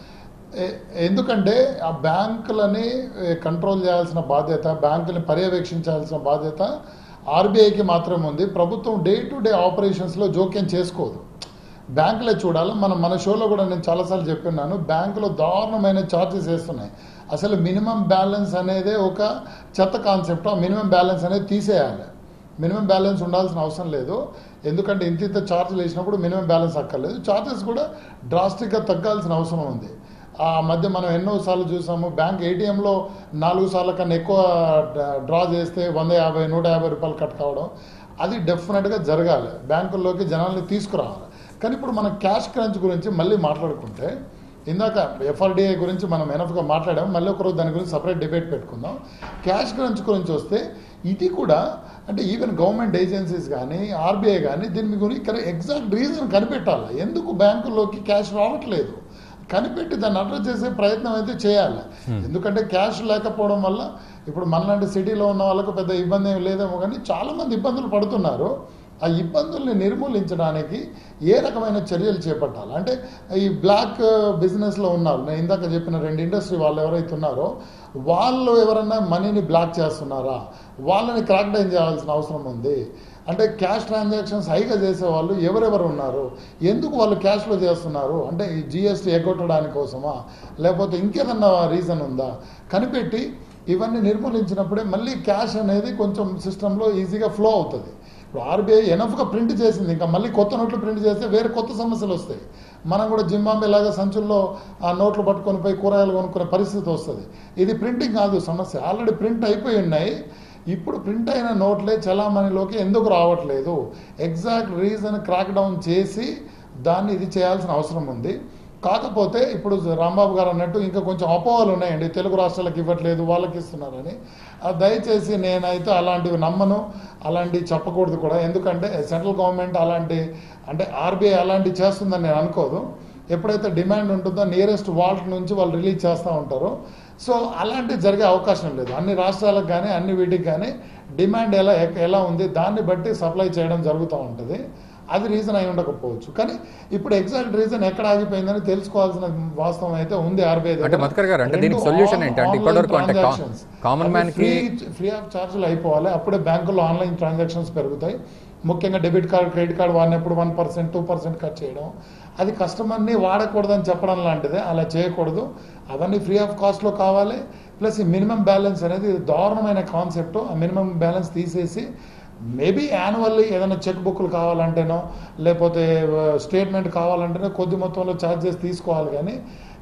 [SPEAKER 5] ఎ- ఎందుకంటే ఆ బ్యాంకులని కంట్రోల్ చేయాల్సిన బాధ్యత బ్యాంకుని పర్యవేక్షించాల్సిన బాధ్యత ఆర్బీఐకి మాత్రమే ఉంది ప్రభుత్వం డే టు డే ఆపరేషన్స్లో జోక్యం చేసుకోదు బ్యాంకులే చూడాలి మనం మన షోలో కూడా నేను చాలాసార్లు చెప్పిన్నాను బ్యాంకులో దారుణమైన ఛార్జెస్ వేస్తున్నాయి అసలు మినిమం బ్యాలెన్స్ అనేదే ఒక చెత్త కాన్సెప్ట్ ఆ మినిమం బ్యాలెన్స్ అనేది తీసేయాలి మినిమం బ్యాలెన్స్ ఉండాల్సిన అవసరం లేదు ఎందుకంటే ఇంత ఇంత ఛార్జీలు వేసినప్పుడు మినిమం బ్యాలెన్స్ అక్కర్లేదు ఛార్జెస్ కూడా డ్రాస్టిక్గా తగ్గాల్సిన అవసరం ఉంది ఆ మధ్య మనం ఎన్నో సార్లు చూసాము బ్యాంక్ ఏటీఎంలో నాలుగు సార్ల కన్నా ఎక్కువ డ్రా చేస్తే వంద యాభై నూట యాభై రూపాయలు కట్ కావడం అది డెఫినెట్గా జరగాలి బ్యాంకుల్లోకి జనాల్ని తీసుకురావాలి కానీ ఇప్పుడు మనం క్యాష్ క్రంచ్ గురించి మళ్ళీ మాట్లాడుకుంటే ఇందాక ఎఫ్ఆర్డిఐ గురించి మనం ఎనఫ్గా మాట్లాడాం మళ్ళీ ఒకరోజు దాని గురించి సపరేట్ డిబేట్ పెట్టుకుందాం క్యాష్ క్రంచ్ గురించి వస్తే ఇది కూడా అంటే ఈవెన్ గవర్నమెంట్ ఏజెన్సీస్ కానీ ఆర్బీఐ కానీ దీని గురించి ఎగ్జాక్ట్ రీజన్ కనిపెట్టాలి ఎందుకు బ్యాంకుల్లోకి క్యాష్ రావట్లేదు కనిపెట్టి దాన్ని అడ్రస్ చేసే ప్రయత్నం అయితే చేయాలి ఎందుకంటే క్యాష్ లేకపోవడం వల్ల ఇప్పుడు మనలాంటి సిటీలో ఉన్న వాళ్ళకు పెద్ద ఇబ్బంది ఏం లేదేమో కానీ చాలామంది ఇబ్బందులు పడుతున్నారు ఆ ఇబ్బందుల్ని నిర్మూలించడానికి ఏ రకమైన చర్యలు చేపట్టాలి అంటే ఈ బ్లాక్ బిజినెస్లో ఉన్నారు నేను ఇందాక చెప్పిన రెండు ఇండస్ట్రీ వాళ్ళు ఎవరైతే ఉన్నారో వాళ్ళు ఎవరైనా మనీని బ్లాక్ చేస్తున్నారా వాళ్ళని క్రాక్ డౌన్ చేయాల్సిన అవసరం ఉంది అంటే క్యాష్ ట్రాన్సాక్షన్స్ హైగా చేసే వాళ్ళు ఎవరెవరు ఉన్నారు ఎందుకు వాళ్ళు క్యాష్లో చేస్తున్నారు అంటే ఈ జిఎస్టీ ఎగ్గొట్టడానికి కోసమా లేకపోతే ఇంకేదన్నా రీజన్ ఉందా కనిపెట్టి ఇవన్నీ నిర్మూలించినప్పుడే మళ్ళీ క్యాష్ అనేది కొంచెం సిస్టంలో ఈజీగా ఫ్లో అవుతుంది ఇప్పుడు ఆర్బీఐ ఎనఫ్గా ప్రింట్ చేసింది ఇంకా మళ్ళీ కొత్త నోట్లు ప్రింట్ చేస్తే వేరే కొత్త సమస్యలు వస్తాయి మనం కూడా జింబాంబే లాగా సంచుల్లో ఆ నోట్లు పట్టుకొని పోయి కూరగాయలు కొనుక్కునే పరిస్థితి వస్తుంది ఇది ప్రింటింగ్ కాదు సమస్య ఆల్రెడీ ప్రింట్ అయిపోయి ఉన్నాయి ఇప్పుడు ప్రింట్ అయిన నోట్లే చలామణిలోకి ఎందుకు రావట్లేదు ఎగ్జాక్ట్ రీజన్ క్రాక్ డౌన్ చేసి దాన్ని ఇది చేయాల్సిన అవసరం ఉంది కాకపోతే ఇప్పుడు రాంబాబు గారు అన్నట్టు ఇంకా కొంచెం అపోహలు ఉన్నాయండి తెలుగు రాష్ట్రాలకు ఇవ్వట్లేదు వాళ్ళకి ఇస్తున్నారని ఆ దయచేసి నేనైతే అలాంటివి నమ్మను అలాంటివి చెప్పకూడదు కూడా ఎందుకంటే సెంట్రల్ గవర్నమెంట్ అలాంటి అంటే ఆర్బీఐ అలాంటివి చేస్తుందని నేను అనుకోదు ఎప్పుడైతే డిమాండ్ ఉంటుందో నియరెస్ట్ వాల్ట్ నుంచి వాళ్ళు రిలీజ్ చేస్తూ ఉంటారో సో అలాంటివి జరిగే అవకాశం లేదు అన్ని రాష్ట్రాలకు కానీ అన్ని వీటికి కానీ డిమాండ్ ఎలా ఎలా ఉంది దాన్ని బట్టి సప్లై చేయడం జరుగుతూ ఉంటుంది అది రీజన్ అయి ఉండకపోవచ్చు కానీ ఇప్పుడు ఎగ్జాక్ట్ రీజన్ ఎక్కడ ఆగిపోయిందని తెలుసుకోవాల్సిన వాస్తవం అయితే ఉంది ఆర్బీఐ
[SPEAKER 1] అంటే మధుకర్ గారు, అంటే దీనికి solution ఏంటి? అంటే ఇప్పటివరకు అంటే కా- common man కి-
[SPEAKER 5] ఫ్రీ ఆఫ్ ఛార్జీలు అయిపోవాలి అప్పుడే బ్యాంకుల్లో ఆన్లైన్ ట్రాన్సాక్షన్స్ పెరుగుతాయి ముఖ్యంగా డెబిట్ కార్డ్ క్రెడిట్ కార్డ్ వాడినప్పుడు one percent two percent cut చేయడం అది కస్టమర్ని వాడకూడదని చెప్పడం లాంటిదే అలా చేయకూడదు అవన్నీ ఫ్రీ ఆఫ్ కాస్ట్లో కావాలి ప్లస్ ఈ మినిమం బ్యాలెన్స్ అనేది దారుణమైన కాన్సెప్ట్ ఆ మినిమం బ్యాలెన్స్ తీసేసి మేబీ యాన్యువల్లీ ఏదైనా చెక్ బుక్లు కావాలంటేనో లేకపోతే స్టేట్మెంట్ కావాలంటేనో కొద్ది మొత్తంలో ఛార్జెస్ తీసుకోవాలి కానీ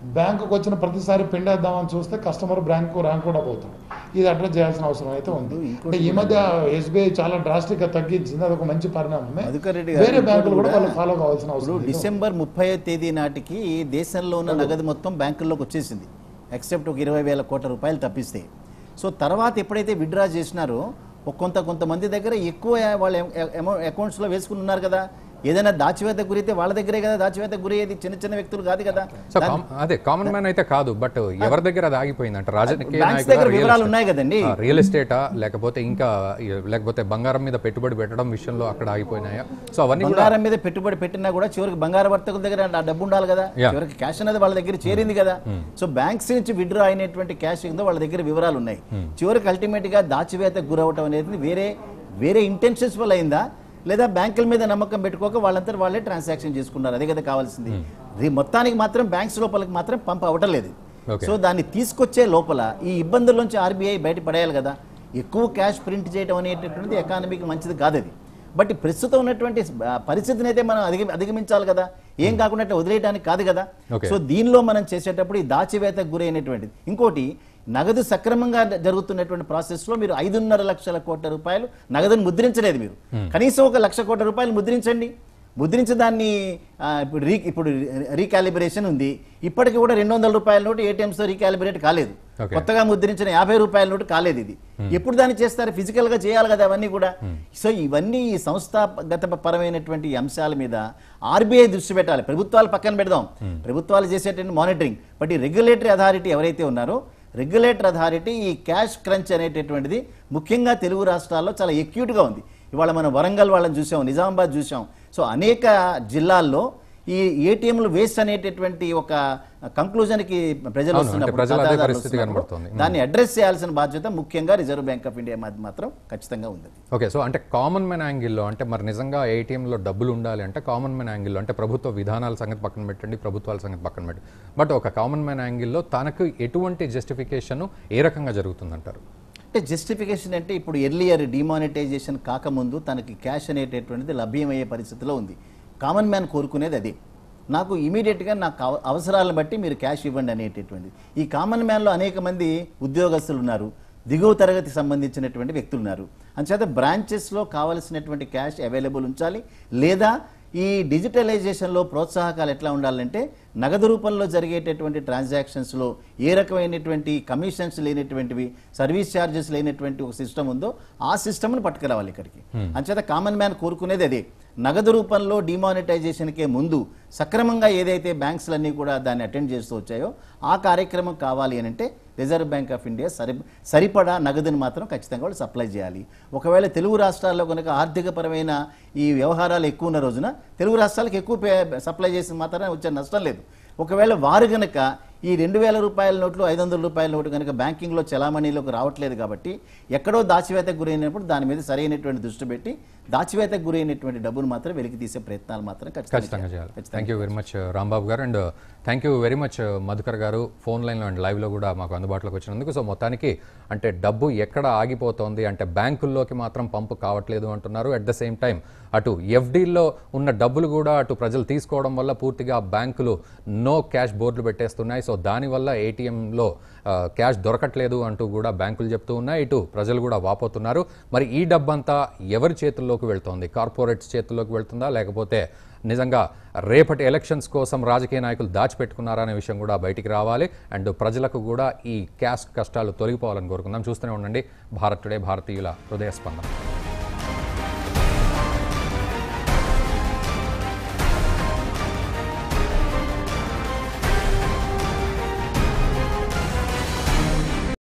[SPEAKER 5] బ్యాంకుకు వచ్చిన ప్రతిసారి పిండేద్దామని చూస్తే కస్టమర్ బ్యాంకు ర్యాంక్ కూడా పోతాడు ఇది అడ్రస్ చేయాల్సిన అవసరం అయితే ఉంది అంటే ఈ మధ్య ఎస్బీఐ చాలా డ్రాస్టిక్ గా తగ్గించింది అది ఒక మంచి పరిణామమే
[SPEAKER 2] మధుకర్ రెడ్డి గారు
[SPEAKER 5] వేరే బ్యాంకులు కూడా
[SPEAKER 2] కూడా
[SPEAKER 5] వాళ్ళు ఫాలో కావాల్సిన
[SPEAKER 2] ఇప్పుడు
[SPEAKER 5] అవసరం ఉంది.
[SPEAKER 2] డిసెంబర్ ముప్పై తేదీ నాటికి దేశంలో ఉన్న నగదు మొత్తం బ్యాంకుల్లోకి వచ్చేసింది ఎక్సెప్ట్ ఒక ఇరవై వేల కోట్ల రూపాయలు తప్పిస్తే సో తర్వాత ఎప్పుడైతే విత్డ్రా చేసినారో ఒక కొంత కొంతమంది దగ్గర ఎక్కువ వాళ్ళ అకౌంట్స్లో వేసుకుని ఉన్నారు కదా ఏదైనా దాచివేత గురైతే వాళ్ళ దగ్గరే కదా దాచివేత గురయ్యేది చిన్న చిన్న వ్యక్తులు కాదు కదా
[SPEAKER 1] సో కామ్- అదే కామన్ మ్యాన్ అయితే కాదు బట్ ఎవరి దగ్గర అది ఆగిపోయింది అంటే రాజకీయ
[SPEAKER 2] బ్యాంక్స్ దగ్గర
[SPEAKER 1] నాయకుల
[SPEAKER 2] వివరాలు ఉన్నాయి కదండి
[SPEAKER 1] రియల్ ఎస్టేటా లేకపోతే ఇంకా లేకపోతే బంగారం మీద పెట్టుబడి పెట్టడం విషయంలో అక్కడ ఆగిపోయినాయా సో అవన్నీ కూడా
[SPEAKER 2] బంగారం మీద పెట్టుబడి పెట్టినా కూడా చివరికి బంగారు వర్తకుల దగ్గర ఆ డబ్బు ఉండాలి కదా
[SPEAKER 1] Yeah.
[SPEAKER 2] చివరికి క్యాష్ అనేది వాళ్ళ దగ్గర చేరింది కదా సో బ్యాంక్స్ నుంచి విత్డ్రా అయినటువంటి క్యాష్ ఏందో వాళ్ళ దగ్గర వివరాలు ఉన్నాయి చివరికి అల్టిమేట్ గా దాచివేత గురవటం అనేది వేరే వేరే ఇంటెన్షన్స్ వల్ల అయిందా లేదా బ్యాంకుల మీద నమ్మకం పెట్టుకోక వాళ్ళంతా వాళ్ళే ట్రాన్సాక్షన్ చేసుకున్నారు అదే కదా కావాల్సింది ఇది మొత్తానికి మాత్రం బ్యాంక్స్ లోపలికి మాత్రం పంప్ అవ్వటం లేదు
[SPEAKER 1] Okay.
[SPEAKER 2] సో దాన్ని తీసుకొచ్చే లోపల ఈ ఇబ్బందుల నుంచి ఆర్బీఐ బయటపడేయాలి కదా ఎక్కువ క్యాష్ ప్రింట్ చేయడం అనేటటువంటిది ఎకానమీకి మంచిది కాదు అది బట్ ఈ ప్రస్తుతం ఉన్నటువంటి ఆ, పరిస్థితిని అయితే మనం అధిగ అధిగమించాలి కదా ఏం కాకుండా అట్లా వదిలేయడానికి కాదు కదా
[SPEAKER 1] Okay.
[SPEAKER 2] సో దీనిలో మనం చేసేటప్పుడు ఈ దాచివేతకు గురైనటువంటిది ఇంకోటి నగదు సక్రమంగా జరుగుతున్నటువంటి ప్రాసెస్ లో మీరు ఐదున్నర లక్షల కోట్ల రూపాయలు నగదును ముద్రించలేదు మీరు కనీసం ఒక లక్ష కోట్ల రూపాయలు ముద్రించండి ముద్రించి దాన్ని ఆ, ఇప్పుడు రీ ఇప్పుడు రీకాలిబ్రేషన్ ఉంది ఇప్పటికి కూడా రెండు వందల రూపాయల నోటు ఏటీఎంస్ రీకాలిబ్రేట్ కాలేదు
[SPEAKER 1] Okay.
[SPEAKER 2] కొత్తగా ముద్రించిన యాభై రూపాయల నోటు కాలేదు ఇది ఎప్పుడు దాన్ని చేస్తారు ఫిజికల్ గా చేయాలి కదా అవన్నీ కూడా సో ఇవన్నీ ఈ సంస్థాగత పరమైనటువంటి ఈ అంశాల మీద ఆర్బీఐ దృష్టి పెట్టాలి ప్రభుత్వాలు పక్కన పెడదాం ప్రభుత్వాలు చేసేటువంటి మానిటరింగ్ బట్ ఈ రెగ్యులేటరీ అథారిటీ ఎవరైతే ఉన్నారో రెగ్యులేటర్ అథారిటీ ఈ క్యాష్ క్రంచ్ అనేటటువంటిది ముఖ్యంగా తెలుగు రాష్ట్రాల్లో చాలా ఎక్యూట్గా ఉంది ఇవాళ మనం వరంగల్ వాళ్ళని చూసాం నిజామాబాద్ చూసాం సో అనేక జిల్లాల్లో ఈ ఏటీఎంలు వేస్ట్ అనేటటువంటి ఒక కంక్లూజన్కి ప్రజలు
[SPEAKER 1] అవును, అంటే
[SPEAKER 2] వస్తున్నప్పుడు
[SPEAKER 1] ప్రజల అదే
[SPEAKER 2] ఖాతాదారులు
[SPEAKER 1] పరిస్థితి
[SPEAKER 2] వస్తున్నప్పుడు
[SPEAKER 1] కనబడుతోంది.
[SPEAKER 2] దాన్ని అడ్రస్ చేయాల్సిన బాధ్యత ముఖ్యంగా రిజర్వ్ బ్యాంక్ ఆఫ్ ఇండియా మాది మాత్రం ఖచ్చితంగా ఉంది
[SPEAKER 1] ఓకే సో అంటే కామన్ మ్యాన్ యాంగిల్లో అంటే మరి నిజంగా ఏటీఎంలో డబ్బులు ఉండాలి అంటే కామన్ మ్యాన్ యాంగిల్లో అంటే ప్రభుత్వ విధానాల సంగతి పక్కన పెట్టండి ప్రభుత్వాల సంగతి పక్కన పెట్టండి బట్ ఒక కామన్ మ్యాన్ యాంగిల్లో తనకు ఎటువంటి జస్టిఫికేషన్ ఏ రకంగా జరుగుతుందంటారు
[SPEAKER 2] అంటే జస్టిఫికేషన్ అంటే ఇప్పుడు ఎర్లియర్ డిమానిటైజేషన్ కాకముందు తనకి క్యాష్ అనేటటువంటిది లభ్యమయ్యే పరిస్థితిలో ఉంది కామన్ మ్యాన్ కోరుకునేది అదే నాకు ఇమీడియట్గా నాకు అవ- అవసరాలను బట్టి మీరు క్యాష్ ఇవ్వండి అనేటటువంటిది ఈ కామన్ మ్యాన్లో అనేక మంది ఉద్యోగస్తులు ఉన్నారు దిగువ తరగతి సంబంధించినటువంటి వ్యక్తులు ఉన్నారు అంచేత బ్రాంచెస్లో కావలసినటువంటి క్యాష్ అవైలబుల్ ఉంచాలి లేదా ఈ డిజిటలైజేషన్లో ప్రోత్సాహకాలు ఎట్లా ఉండాలంటే నగదు రూపంలో జరిగేటటువంటి ట్రాన్సాక్షన్స్లో ఏ రకమైనటువంటి కమిషన్స్ లేనటువంటివి సర్వీస్ ఛార్జెస్ లేనటువంటి ఒక సిస్టమ్ ఉందో ఆ సిస్టమ్ను పట్టుకురావాలి ఇక్కడికి అంచేత కామన్ మ్యాన్ కోరుకునేది అదే నగదు రూపంలో డిమానిటైజేషన్కే ముందు సక్రమంగా ఏదైతే బ్యాంక్స్లన్నీ కూడా దాన్ని అటెండ్ చేస్తూ వచ్చాయో ఆ కార్యక్రమం కావాలి అని అంటే రిజర్వ్ బ్యాంక్ ఆఫ్ ఇండియా సరి సరిపడా నగదుని మాత్రం ఖచ్చితంగా వాళ్ళు సప్లై చేయాలి ఒకవేళ తెలుగు రాష్ట్రాల్లో కనుక ఆర్థికపరమైన ఈ వ్యవహారాలు ఎక్కువ ఉన్న రోజున తెలుగు రాష్ట్రాలకు ఎక్కువ పే- సప్లై చేసిన మాత్రమే వచ్చే నష్టం లేదు ఒకవేళ వారు గనక ఈ రెండు వేల రూపాయల నోట్లు ఐదు వందల రూపాయల నోటు కనుక బ్యాంకింగ్లో చలామణిలోకి రావట్లేదు కాబట్టి ఎక్కడో దాచివేతకు గురైనప్పుడు దాని మీద సరైనటువంటి దృష్టి పెట్టి దాచివేతకు గురైనటువంటి డబ్బును మాత్రం వెలికి తీసే ప్రయత్నాలు మాత్రం
[SPEAKER 1] ఖచ్చితంగా
[SPEAKER 2] ఖచ్చితంగా
[SPEAKER 1] చేయాలి thank you very much Rambabu garu and thank you very much Madhukar garu phone లైన్లో అండ్ లైవ్లో కూడా మాకు అందుబాటులోకి వచ్చినందుకు సో మొత్తానికి అంటే డబ్బు ఎక్కడ ఆగిపోతోంది అంటే బ్యాంకుల్లోకి మాత్రం పంపు కావట్లేదు అంటున్నారు అట్ ద సేమ్ టైం అటు ఎఫ్డీల్లో ఉన్న డబ్బులు కూడా అటు ప్రజలు తీసుకోవడం వల్ల పూర్తిగా బ్యాంకులు నో క్యాష్ బోర్డులు పెట్టేస్తున్నాయి సో దానివల్ల ఏటీఎంలో క్యాష్ దొరకట్లేదు అంటూ కూడా బ్యాంకులు చెప్తూ ఉన్నాయి ఇటు ప్రజలు కూడా వాపోతున్నారు మరి ఈ డబ్బంతా ఎవరి చేతుల్లోకి వెళ్తోంది కార్పొరేట్స్ చేతుల్లోకి వెళ్తుందా లేకపోతే నిజంగా రేపటి ఎలక్షన్స్ కోసం రాజకీయ నాయకులు దాచిపెట్టుకున్నారా అనే విషయం కూడా బయటికి రావాలి అండ్ ప్రజలకు కూడా ఈ క్యాష్ కష్టాలు తొలగిపోవాలని కోరుకుందాం చూస్తూనే ఉండండి భారత్ టుడే భారతీయుల హృదయ స్పందన